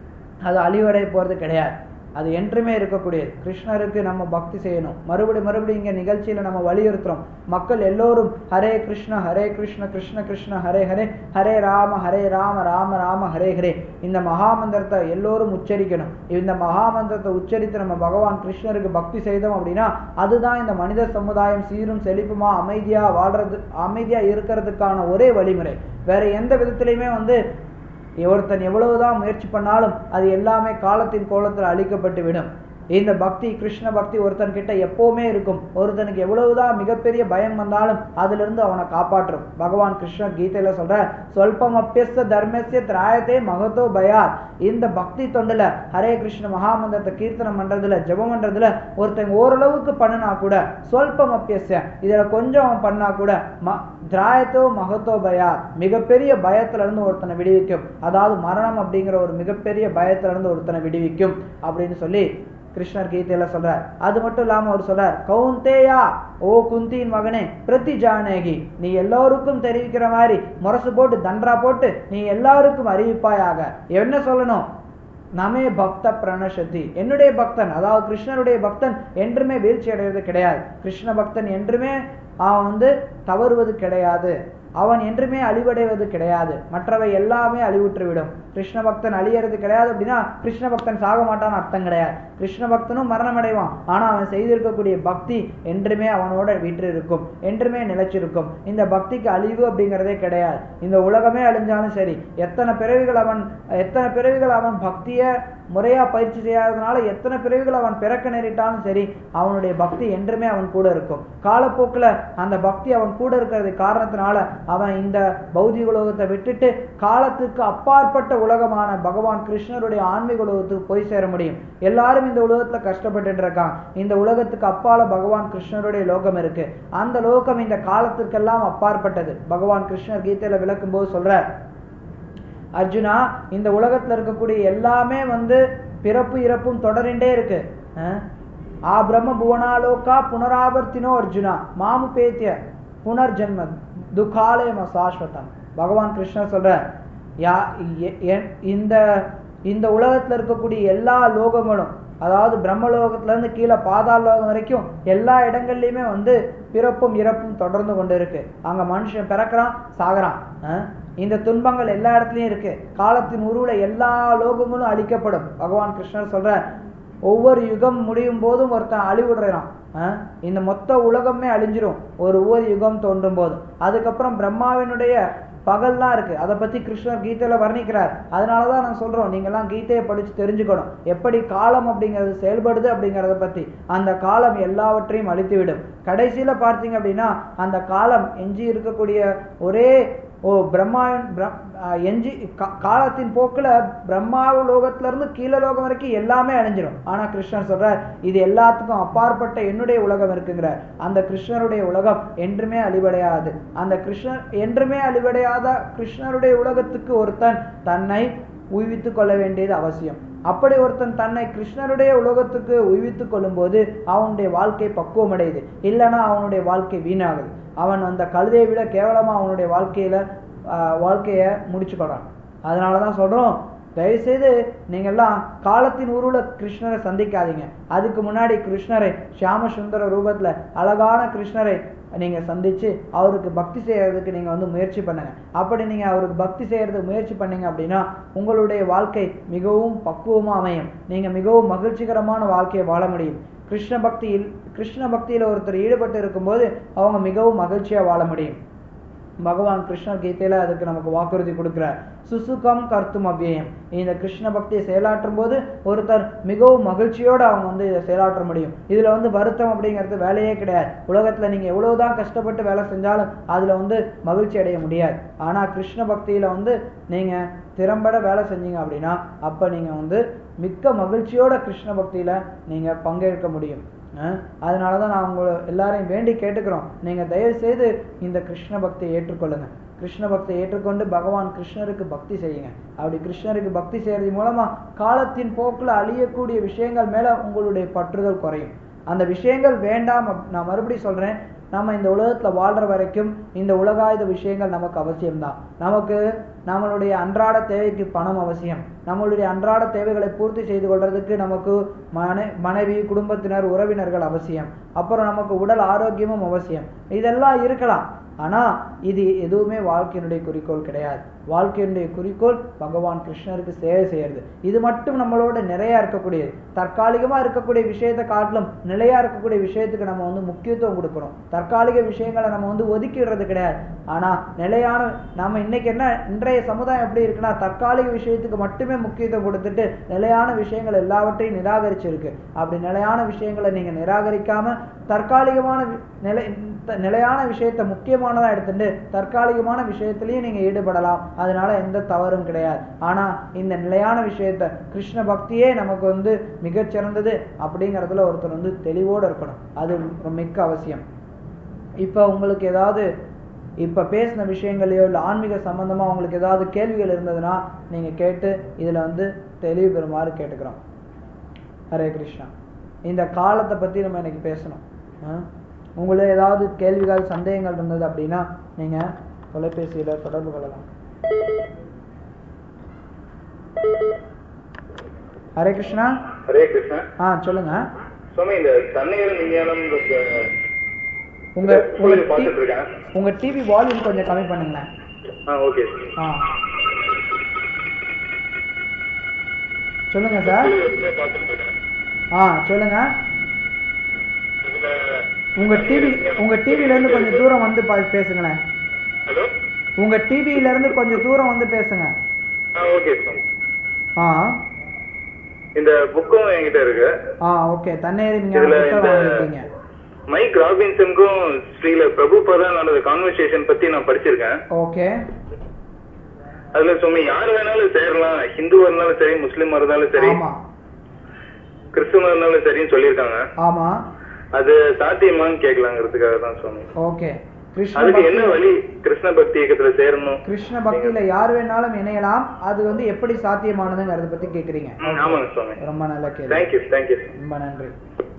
அது அழிவடைய போறது கிடையாது அது என்றுமே இருக்கக்கூடியது கிருஷ்ணருக்கு நம்ம பக்தி செய்யணும் மறுபடி மறுபடியும் இங்க நிகழ்ச்சியில நம்ம வலியுறுத்துறோம் மக்கள் எல்லோரும் ஹரே கிருஷ்ண ஹரே கிருஷ்ண கிருஷ்ண கிருஷ்ண ஹரே ஹரே ஹரே ராம ஹரே ராம ராம ராம ஹரே ஹரே இந்த மகாமந்திரத்தை எல்லோரும் உச்சரிக்கணும் இந்த மகாமந்திரத்தை உச்சரித்து நம்ம பகவான் கிருஷ்ணருக்கு பக்தி செய்தோம் அப்படின்னா அதுதான் இந்த மனித சமுதாயம் சீரும் செழிப்புமா அமைதியா வாழ்றது அமைதியா இருக்கிறதுக்கான ஒரே வழிமுறை வேற எந்த விதத்திலையுமே வந்து ஒருத்தன் எவ்வளவுதான் முயற்சி பண்ணாலும் அது எல்லாமே காலத்தின் கோலத்தில் அழிக்கப்பட்டு விடும் இந்த பக்தி கிருஷ்ண பக்தி ஒருத்தன் கிட்ட எப்பவுமே இருக்கும் ஒருத்தனுக்கு எவ்வளவுதான் மிகப்பெரிய பயம் வந்தாலும் அதுல இருந்து அவனை காப்பாற்றும் பகவான் கிருஷ்ணர் கீதையில சொல்ற சொல்பம் அப்பியஸ்த தர்மஸ்ய திராயத்தே மகத்தோ பயாத் இந்த பக்தி தொண்டுல ஹரே கிருஷ்ண மகாமந்திரத்தை கீர்த்தனம் பண்றதுல ஜெபம் பண்றதுல ஒருத்தன் ஓரளவுக்கு பண்ணினா கூட சொல்பம் அப்பியஸ்ய இதுல கொஞ்சம் அவன் பண்ணா கூட ம திராயத்தோ மகத்தோ பயாத் மிகப்பெரிய பயத்துல இருந்து ஒருத்தனை விடுவிக்கும் அதாவது மரணம் அப்படிங்கிற ஒரு மிகப்பெரிய பயத்துல இருந்து ஒருத்தனை விடுவிக்கும் அப்படின்னு சொல்லி கிருஷ்ணர் கீதையில சொல்றார் அது மட்டும் இல்லாம அவர் சொல்றார் கவுந்தேயா ஓ குந்தியின் மகனே பிரதி ஜானகி நீ எல்லோருக்கும் தெரிவிக்கிற மாதிரி முரசு போட்டு தண்டரா போட்டு நீ எல்லாருக்கும் அறிவிப்பாயாக என்ன சொல்லணும் நமே பக்த பிரணசதி என்னுடைய பக்தன் அதாவது கிருஷ்ணருடைய பக்தன் என்றுமே வீழ்ச்சி அடைவது கிடையாது கிருஷ்ண பக்தன் என்றுமே அவன் வந்து தவறுவது கிடையாது அவன் என்றுமே அழிவடைவது கிடையாது மற்றவை எல்லாமே அழிவுற்றுவிடும் கிருஷ்ண பக்தன் அழியறது கிடையாது அப்படின்னா கிருஷ்ண பக்தன் சாக மாட்டான்னு அர்த்தம் கிடையாது கிருஷ்ண பக்தனும் மரணம் அடைவான் ஆனா அவன் செய்திருக்கக்கூடிய பக்தி என்றுமே அவனோட வீற்று இருக்கும் என்றுமே நிலைச்சிருக்கும் இந்த பக்திக்கு அழிவு அப்படிங்கிறதே கிடையாது இந்த உலகமே அழிஞ்சாலும் சரி எத்தனை பிறவிகள் அவன் எத்தனை பிறவிகள் அவன் பக்திய முறையா பயிற்சி செய்யாததுனால எத்தனை பிறவிகள் அவன் பிறக்க நேரிட்டாலும் சரி அவனுடைய பக்தி என்றுமே அவன் கூட இருக்கும் காலப்போக்குல அந்த பக்தி அவன் கூட இருக்கிறது காரணத்தினால அவன் இந்த பௌதிக உலகத்தை விட்டுட்டு காலத்துக்கு அப்பாற்பட்ட உலகமான பகவான் கிருஷ்ணருடைய ஆன்மீக உலகத்துக்கு போய் சேர முடியும் எல்லாரும் இந்த உலகத்துல கஷ்டப்பட்டு இருக்காங்க இந்த உலகத்துக்கு அப்பால பகவான் கிருஷ்ணருடைய லோகம் இருக்கு அந்த லோகம் இந்த காலத்திற்கெல்லாம் அப்பாற்பட்டது பகவான் கிருஷ்ணர் கீதையில விளக்கும் போது சொல்றார் அர்ஜுனா இந்த உலகத்துல இருக்கக்கூடிய எல்லாமே வந்து பிறப்பு இறப்பும் தொடரிண்டே இருக்கு அஹ்? ஆ பிரம்ம புவனாலோகா புனராவர்த்தினோ அர்ஜுனா மாமு பேத்திய புனர்ஜன்ம துக்காலயம சாஸ்வதம் பகவான் கிருஷ்ணர் சொல்ற யா எ- எ- இந்த இந்த உலகத்துல இருக்கக்கூடிய எல்லா லோகங்களும் அதாவது பிரம்மலோகத்துல இருந்து கீழே பாதாள லோகம் வரைக்கும் எல்லா இடங்கள்லயுமே வந்து பிறப்பும் இறப்பும் தொடர்ந்து கொண்டு இருக்கு அங்க மனுஷன் பிறக்கிறான் சாகுறான் அஹ்? இந்த துன்பங்கள் எல்லா இடத்துலயும் இருக்கு காலத்தின் உருவுல எல்லா லோகங்களும் அழிக்கப்படும் பகவான் கிருஷ்ணர் சொல்ற ஒவ்வொரு யுகம் முடியும் போதும் ஒருத்தன் அழிவுடுறான் அஹ்? இந்த மொத்த உலகமே அழிஞ்சிரும் ஒரு ஒவ்வொரு யுகம் தோன்றும் போதும் அதுக்கப்புறம் பிரம்மாவினுடைய பகல்லாம் இருக்கு அதை பத்தி கிருஷ்ணர் கீதையில வர்ணிக்கிறார் அதனாலதான் நான் சொல்றோம் நீங்க எல்லாம் கீதையை படிச்சு தெரிஞ்சுக்கணும் எப்படி காலம் அப்படிங்கிறது செயல்படுது அப்படிங்கறத பத்தி அந்த காலம் எல்லாவற்றையும் அழித்துவிடும் கடைசியில பார்த்தீங்க அப்படின்னா அந்த காலம் எஞ்சி இருக்கக்கூடிய ஒரே ஓ பிரம்மா பிர- ஆஹ் எஞ்சி கா- காலத்தின் போக்குல பிரம்மா லோகத்துல இருந்து கீழ லோகம் வரைக்கும் எல்லாமே அழிஞ்சிரும் ஆனா கிருஷ்ணர் சொல்றார் இது எல்லாத்துக்கும் அப்பாற்பட்ட என்னுடைய உலகம் இருக்குங்கிறார் அந்த கிருஷ்ணருடைய உலகம் என்றுமே அழிவடையாது அந்த கிருஷ்ணர் என்றுமே அழிவடையாத கிருஷ்ணருடைய உலகத்துக்கு ஒருத்தன் தன்னை உய்வித்துக் கொள்ள வேண்டியது அவசியம் அப்படி ஒருத்தன் தன்னை கிருஷ்ணருடைய உலகத்துக்கு உய்வித்துக் கொள்ளும்போது அவனுடைய வாழ்க்கை பக்குவம் அடையுது இல்லைன்னா அவனுடைய வாழ்க்கை வீணாகுது அவன் அந்த கழுதையை விட கேவலமா அவனுடைய வாழ்க்கையில ஆஹ், வாழ்க்கைய முடிச்சுக்கிறான் அதனாலதான் சொல்றோம் தயவுசெய்து நீங்க எல்லாம் காலத்தின் உருவுல கிருஷ்ணரை சந்திக்காதீங்க அதுக்கு முன்னாடி கிருஷ்ணரை ஷியாம சுந்தர ரூபத்துல அழகான கிருஷ்ணரை நீங்க சந்திச்சு அவருக்கு பக்தி செய்யறதுக்கு நீங்க வந்து முயற்சி பண்ணுங்க அப்படி நீங்க அவருக்கு பக்தி செய்யறதுக்கு முயற்சி பண்ணீங்க அப்படின்னா உங்களுடைய வாழ்க்கை மிகவும் பக்குவமா அமையும் நீங்க மிகவும் மகிழ்ச்சிகரமான வாழ்க்கையை வாழ முடியும் கிருஷ்ண பக்தியில் கிருஷ்ண பக்தியில ஒருத்தர் ஈடுபட்டு இருக்கும்போது அவங்க மிகவும் மகிழ்ச்சியா வாழ முடியும் பகவான் கிருஷ்ணர் கீதையில அதுக்கு நமக்கு வாக்குறுதி கொடுக்கிறார் சுசுகம் கர்த்தும் அவ்வியம் இந்த கிருஷ்ண பக்தியை செயலாற்றும் போது ஒருத்தர் மிகவும் மகிழ்ச்சியோட அவங்க வந்து இதை செயலாற்ற முடியும் இதுல வந்து வருத்தம் அப்படிங்கிறது வேலையே கிடையாது உலகத்துல நீங்க எவ்வளவுதான் கஷ்டப்பட்டு வேலை செஞ்சாலும் அதுல வந்து மகிழ்ச்சி அடைய முடியாது ஆனா கிருஷ்ண பக்தியில வந்து நீங்க திறம்பட வேலை செஞ்சீங்க அப்படின்னா அப்ப நீங்க வந்து மிக்க மகிழ்ச்சியோட கிருஷ்ண பக்தியில நீங்க பங்கேற்க முடியும் அஹ் அதனாலதான் நான் உங்களை எல்லாரையும் வேண்டி கேட்டுக்கிறோம் நீங்க தயவு செய்து இந்த கிருஷ்ண பக்தியை ஏற்றுக்கொள்ளுங்க கிருஷ்ண பக்தியை ஏற்றுக்கொண்டு பகவான் கிருஷ்ணருக்கு பக்தி செய்யுங்க அப்படி கிருஷ்ணருக்கு பக்தி செய்யறது மூலமா காலத்தின் போக்குல அழியக்கூடிய விஷயங்கள் மேல உங்களுடைய பற்றுதல் குறையும் அந்த விஷயங்கள் வேண்டாம் அப்- நான் மறுபடியும் சொல்றேன் நம்ம இந்த உலகத்துல வாழ்ற வரைக்கும் இந்த உலகாயுத விஷயங்கள் நமக்கு அவசியம்தான் நமக்கு நம்மளுடைய அன்றாட தேவைக்கு பணம் அவசியம் நம்மளுடைய அன்றாட தேவைகளை பூர்த்தி செய்து கொள்றதுக்கு நமக்கு மனை மனைவி குடும்பத்தினர் உறவினர்கள் அவசியம் அப்புறம் நமக்கு உடல் ஆரோக்கியமும் அவசியம் இதெல்லாம் இருக்கலாம் ஆனா இது எதுவுமே வாழ்க்கையினுடைய குறிக்கோள் கிடையாது வாழ்க்கையினுடைய குறிக்கோள் பகவான் கிருஷ்ணருக்கு சேவை செய்யறது இது மட்டும் நம்மளோட நிறைய இருக்கக்கூடியது தற்காலிகமா இருக்கக்கூடிய விஷயத்தை காட்டிலும் நிலையா இருக்கக்கூடிய விஷயத்துக்கு நம்ம வந்து முக்கியத்துவம் கொடுக்கணும் தற்காலிக விஷயங்களை நம்ம வந்து ஒதுக்கிடுறது கிடையாது ஆனா நிலையான நாம இன்னைக்கு என்ன இன்றைய சமுதாயம் எப்படி இருக்குன்னா தற்காலிக விஷயத்துக்கு மட்டுமே முக்கியத்துவம் கொடுத்துட்டு நிலையான விஷயங்கள் எல்லாவற்றையும் நிராகரிச்சிருக்கு அப்படி நிலையான விஷயங்களை நீங்க நிராகரிக்காம தற்காலிகமான வி- நிலை த- நிலையான விஷயத்தை முக்கியமானதா எடுத்துட்டு தற்காலிகமான விஷயத்திலையும் நீங்க ஈடுபடலாம் அதனால எந்த தவறும் கிடையாது ஆனா இந்த நிலையான விஷயத்த கிருஷ்ண பக்தியே நமக்கு வந்து மிகச்சிறந்தது அப்படிங்கறதுல ஒருத்தர் வந்து தெளிவோடு இருக்கணும் அது ரொம்ப மிக்க அவசியம் இப்ப உங்களுக்கு ஏதாவது இப்ப பேசின விஷயங்களையோ இல்ல ஆன்மீக சம்பந்தமா உங்களுக்கு ஏதாவது கேள்விகள் இருந்ததுன்னா நீங்க கேட்டு இதுல வந்து தெளிவு பெறுமாறு கேட்டுக்கிறோம் ஹரே கிருஷ்ணா இந்த காலத்தை பத்தி நம்ம இன்னைக்கு பேசணும் ஆ? உங்களுக்கு ஏதாவது கேள்விகள் சந்தேகங்கள் இருந்தது அப்படின்னா நீங்க தொலைபேசியில தொடர்பு கொள்ளலாம் ஹரே கிருஷ்ணா ஹரே கிருஷ்ணா ஆ சொல்லுங்க சுவாமி இந்த தண்ணீர் விஞ்ஞானம் உங்க உங்க கோயில் டி- பார்த்துட்டு இருக்கேன் உங்க டிவி வால்யூம் கொஞ்சம் கம்மி பண்ணுங்களேன் ஆ ஓகே ஆ சொல்லுங்க சார் பார்த்துட்டு இருக்கேன் ஆ சொல்லுங்க இதுல உங்க டிவி உங்க டிவில இருந்து கொஞ்சம் தூரம் வந்து பா- பேசுங்களேன் ஹலோ உங்க டிவில இருந்து கொஞ்சம் தூரம் வந்து பேசுங்க ஆ ஓகே சுவாமி ஆ இந்த புக்கும் என்கிட்ட இருக்கு ஆ ஓகே தண்ணீர் நீங்க இதுல புத்தகம் இந்த வாங்கியிருக்கீங்க மைக் ராபின்சனுக்கும் ஸ்ரீல பிரபுபாதா நடந்த கான்வர்சேஷன் பத்தி நான் படிச்சிருக்கேன் ஓகே அதுல சுவாமி யார் வேணாலும் சேரலாம் ஹிந்துவா இருந்தாலும் சரி முஸ்லீமா இருந்தாலும் சரி ஆமா கிறிஸ்துவா இருந்தாலும் சரின்னு சொல்லியிருக்காங்க ஆமா அது சாத்தியமான்னு கேட்கலாங்கிறதுக்காக தான் சுவாமி ஓகே கிருஷ்ண அதுக்கு பக்தி என்ன வழி கிருஷ்ண பக்தி இயக்கத்துல சேரணும் கிருஷ்ண பக்தியில யார் வேணாலும் இணையலாம் அது வந்து எப்படி சாத்தியமானதுங்கிறத பத்தி கேக்குறீங்க ம், ஆமாங்க சுவாமி ரொம்ப நல்ல கேள்வி தேங்க்யூ தேங்க்யூ ரொம்ப நன்றி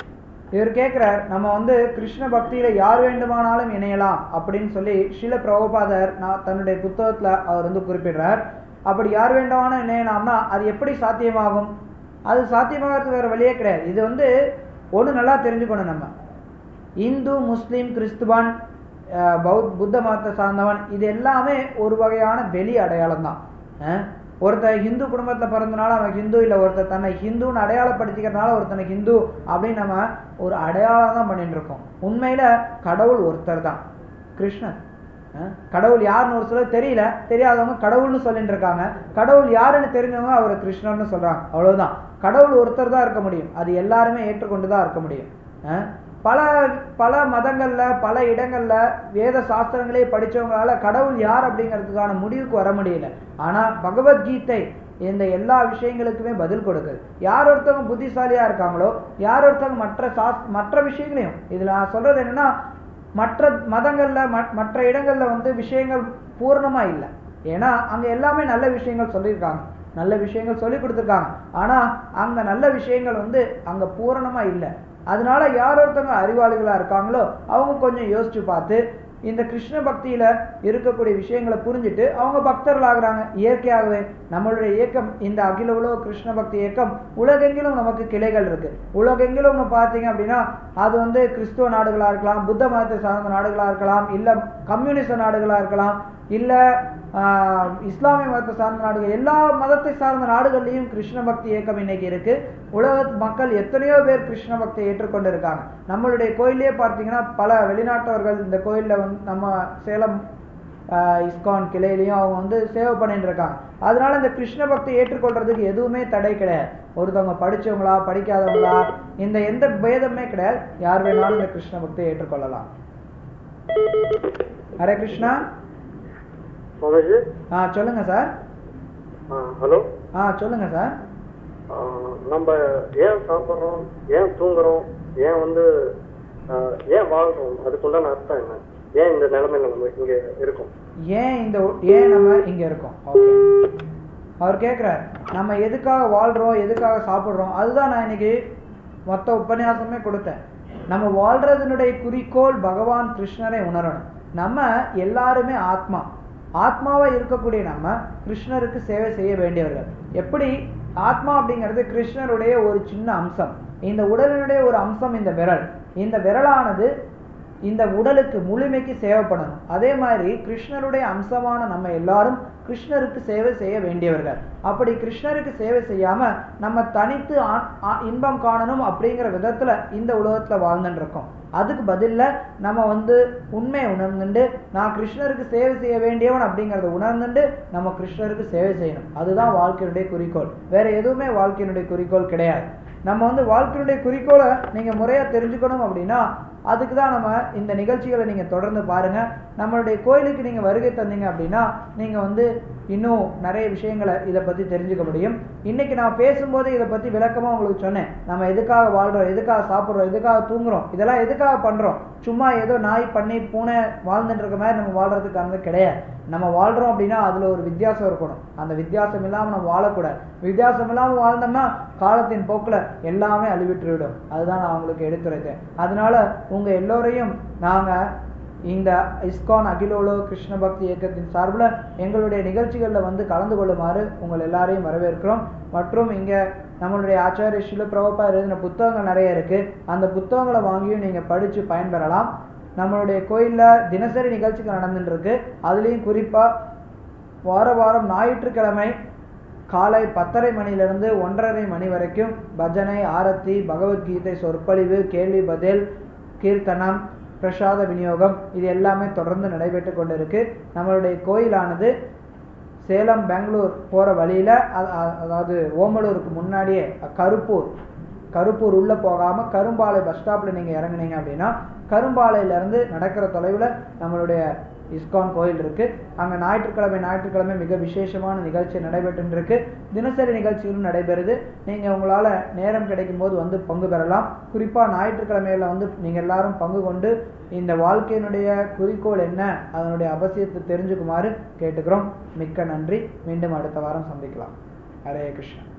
இவர் கேட்கிறார் நம்ம வந்து கிருஷ்ண பக்தியில யார் வேண்டுமானாலும் இணையலாம் அப்படின்னு சொல்லி ஸ்ரீல பிரபுபாதர் நான் தன்னுடைய புத்தகத்துல அவர் வந்து குறிப்பிடுறார் அப்படி யார் வேண்டுமானாலும் இணையலாம்னா அது எப்படி சாத்தியமாகும் அது சாத்தியமாகிறதுக்கு வேற வழியே கிடையாது இது வந்து ஒண்ணு நல்லா தெரிஞ்சுக்கணும் நம்ம இந்து முஸ்லீம் கிறிஸ்துவன் அஹ், பௌத் புத்த மதத்தை சார்ந்தவன் இது எல்லாமே ஒரு வகையான வெளி அடையாளம் தான் ஒருத்தன் ஹிந்து குடும்பத்துல பிறந்தனால அவன் ஹிந்து இல்ல ஒருத்தர் தன்னை ஹிந்துன்னு அடையாளப்படுத்திக்கிறதுனால ஒருத்தனை ஹிந்து அப்படின்னு நம்ம ஒரு அடையாளம் தான் பண்ணிட்டு இருக்கோம் உண்மையில கடவுள் ஒருத்தர் தான் கிருஷ்ணன் அஹ், கடவுள் யாருன்னு ஒரு சிலர் தெரியல தெரியாதவங்க கடவுள்னு சொல்லிட்டு இருக்காங்க கடவுள் யாருன்னு தெரிஞ்சவங்க அவரை கிருஷ்ணர்னு சொல்றாங்க அவ்வளவுதான் கடவுள் ஒருத்தர் தான் இருக்க முடியும் அது எல்லாருமே ஏற்றுக்கொண்டு தான் இருக்க முடியும் அஹ், பல பல மதங்கள்ல பல இடங்கள்ல வேத சாஸ்திரங்களே படிச்சவங்களால கடவுள் யார் அப்படிங்கிறதுக்கான முடிவுக்கு வர முடியல ஆனா பகவத்கீதை இந்த எல்லா விஷயங்களுக்குமே பதில் கொடுக்குது யார் ஒருத்தவங்க புத்திசாலியா இருக்காங்களோ யார் ஒருத்தவங்க மற்ற சாஸ் மற்ற விஷயங்களையும் இதுல நான் சொல்றது என்னன்னா மற்ற மதங்கள்ல மற்- மற்ற இடங்கள்ல வந்து விஷயங்கள் பூரணமா இல்லை ஏன்னா அங்க எல்லாமே நல்ல விஷயங்கள் சொல்லியிருக்காங்க நல்ல விஷயங்கள் சொல்லி கொடுத்துருக்காங்க ஆனா அங்க நல்ல விஷயங்கள் வந்து அங்க பூரணமா இல்லை அதனால யார் ஒருத்தவங்க அறிவாளிகளா இருக்காங்களோ அவங்க கொஞ்சம் யோசிச்சு பார்த்து இந்த கிருஷ்ண பக்தியில இருக்கக்கூடிய விஷயங்களை புரிஞ்சுட்டு அவங்க பக்தர்களாகிறாங்க இயற்கையாகவே நம்மளுடைய இயக்கம் இந்த அகில உலக கிருஷ்ண பக்தி இயக்கம் உலகெங்கிலும் நமக்கு கிளைகள் இருக்கு உலகெங்கிலும் பார்த்தீங்க அப்படின்னா அது வந்து கிறிஸ்துவ நாடுகளா இருக்கலாம் புத்த மதத்தை சார்ந்த நாடுகளா இருக்கலாம் இல்ல கம்யூனிச நாடுகளா இருக்கலாம் இல்ல ஆஹ், இஸ்லாமிய மதத்தை சார்ந்த நாடுகள் எல்லா மதத்தை சார்ந்த நாடுகள்லயும் கிருஷ்ண பக்தி இயக்கம் இன்னைக்கு இருக்கு உலக மக்கள் எத்தனையோ பேர் கிருஷ்ண பக்தியை ஏற்றுக்கொண்டு இருக்காங்க நம்மளுடைய கோயிலே பார்த்தீங்கன்னா பல வெளிநாட்டவர்கள் இந்த கோயில்ல வந்து நம்ம சேலம் ஆஹ், இஸ்கான் கிளையிலையும் அவங்க வந்து சேவை பண்ணிட்டு இருக்காங்க அதனால இந்த கிருஷ்ண பக்தி ஏற்றுக்கொள்றதுக்கு எதுவுமே தடை கிடையாது ஒருத்தவங்க படிச்சவங்களா படிக்காதவங்களா இந்த எந்த பேதமே கிடையாது யார் வேணாலும் இந்த கிருஷ்ண பக்தியை ஏற்றுக்கொள்ளலாம் ஹரே கிருஷ்ணா சுவாமிஜி ஆ சொல்லுங்க சார் ஹலோ ஆ சொல்லுங்க சார் நம்ம ஏன் சாப்பிட்றோம் ஏன் தூங்குறோம் ஏன் வந்து ஆ, ஏன் வாழ்றோம் அதுக்குண்டான அர்த்தம் என்ன ஏன் இந்த நிலைமையில நம்ம இங்க இருக்கோம் ஏன் இந்த ஏன் நம்ம இங்க இருக்கோம் ஓகே அவர் கேட்குறார் நம்ம எதுக்காக வாழ்றோம் எதுக்காக சாப்பிட்றோம் அதுதான் நான் இன்னைக்கு மொத்த உபன்யாசமே கொடுத்தேன் நம்ம வாழ்றதுனுடைய குறிக்கோள் பகவான் கிருஷ்ணரை உணரணும் நம்ம எல்லாருமே ஆத்மா ஆத்மாவா இருக்கக்கூடிய நம்ம கிருஷ்ணருக்கு சேவை செய்ய வேண்டியவர்கள் எப்படி ஆத்மா அப்படிங்கிறது கிருஷ்ணருடைய ஒரு சின்ன அம்சம் இந்த உடலினுடைய ஒரு அம்சம் இந்த விரல் இந்த விரலானது இந்த உடலுக்கு முழுமைக்கு சேவை பண்ணணும் அதே மாதிரி கிருஷ்ணருடைய அம்சமான நம்ம எல்லாரும் கிருஷ்ணருக்கு சேவை செய்ய வேண்டியவர்கள் அப்படி கிருஷ்ணருக்கு சேவை செய்யாம நம்ம தனித்து ஆ- ஆ- இன்பம் காணணும் அப்படிங்கிற விதத்துல இந்த உலகத்துல வாழ்ந்துட்டு இருக்கோம் அதுக்கு பதில்ல நம்ம வந்து உண்மையை உணர்ந்துட்டு நான் கிருஷ்ணருக்கு சேவை செய்ய வேண்டியவன் அப்படிங்கறத உணர்ந்துட்டு நம்ம கிருஷ்ணருக்கு சேவை செய்யணும் அதுதான் வாழ்க்கையினுடைய குறிக்கோள் வேற எதுவுமே வாழ்க்கையினுடைய குறிக்கோள் கிடையாது நம்ம வந்து வாழ்க்கையினுடைய குறிக்கோளை நீங்க முறையா தெரிஞ்சுக்கணும் அப்படின்னா அதுக்கு தான் நம்ம இந்த நிகழ்ச்சிகளை நீங்க தொடர்ந்து பாருங்க நம்மளுடைய கோயிலுக்கு நீங்க வருகை தந்தீங்க அப்படின்னா நீங்க வந்து இன்னும் நிறைய விஷயங்களை இதை பத்தி தெரிஞ்சுக்க முடியும் இன்னைக்கு நான் பேசும்போது இதை பத்தி விளக்கமா உங்களுக்கு சொன்னேன் நம்ம எதுக்காக வாழ்றோம் எதுக்காக சாப்பிடுறோம் எதுக்காக தூங்குறோம் இதெல்லாம் எதுக்காக பண்றோம் சும்மா ஏதோ நாய் பண்ணி பூனை வாழ்ந்துட்டு இருக்க மாதிரி நம்ம வாழ்றதுக்கானது கிடையாது நம்ம வாழ்றோம் அப்படின்னா அதுல ஒரு வித்தியாசம் இருக்கணும் அந்த வித்தியாசம் இல்லாம நம்ம வாழக்கூடாது வித்தியாசம் இல்லாம வாழ்ந்தோம்னா காலத்தின் போக்குல எல்லாமே அழிவிட்டு விடும் அதுதான் நான் உங்களுக்கு எடுத்துரைத்தேன் அதனால உங்க எல்லோரையும் நாங்க இந்த இஸ்கான் அகிலோலோ கிருஷ்ண பக்தி இயக்கத்தின் சார்பில் எங்களுடைய நிகழ்ச்சிகளில் வந்து கலந்து கொள்ளுமாறு உங்கள் எல்லாரையும் வரவேற்கிறோம் மற்றும் இங்க நம்மளுடைய ஆச்சாரிய சில பிரபப்பா எழுதின புத்தகங்கள் நிறைய இருக்கு அந்த புத்தகங்களை வாங்கியும் நீங்க படிச்சு பயன்பெறலாம் நம்மளுடைய கோயில்ல தினசரி நிகழ்ச்சிகள் நடந்துட்டு இருக்கு அதுலேயும் குறிப்பா வார வாரம் ஞாயிற்றுக்கிழமை காலை பத்தரை மணியிலிருந்து ஒன்றரை மணி வரைக்கும் பஜனை ஆரத்தி பகவத்கீதை சொற்பொழிவு கேள்வி பதில் கீர்த்தனம் பிரசாத விநியோகம் இது எல்லாமே தொடர்ந்து நடைபெற்று கொண்டிருக்கு நம்மளுடைய கோயிலானது சேலம் பெங்களூர் போற வழியில அ- அ- அதாவது ஓமலூருக்கு முன்னாடியே கருப்பூர் கருப்பூர் உள்ள போகாம கரும்பாலை பஸ் ஸ்டாப்ல நீங்க இறங்குனீங்க அப்படின்னா கரும்பாலையில இருந்து நடக்கிற தொலைவுல நம்மளுடைய இஸ்கான் கோயில் இருக்கு அங்க ஞாயிற்றுக்கிழமை ஞாயிற்றுக்கிழமை மிக விசேஷமான நிகழ்ச்சி நடைபெற்று இருக்கு தினசரி நிகழ்ச்சிகளும் நடைபெறுது நீங்க உங்களால நேரம் கிடைக்கும் போது வந்து பங்கு பெறலாம் குறிப்பா ஞாயிற்றுக்கிழமையில வந்து நீங்க எல்லாரும் பங்கு கொண்டு இந்த வாழ்க்கையினுடைய குறிக்கோள் என்ன அதனுடைய அவசியத்தை தெரிஞ்சுக்குமாறு கேட்டுக்கிறோம் மிக்க நன்றி மீண்டும் அடுத்த வாரம் சந்திக்கலாம் ஹரே கிருஷ்ணன்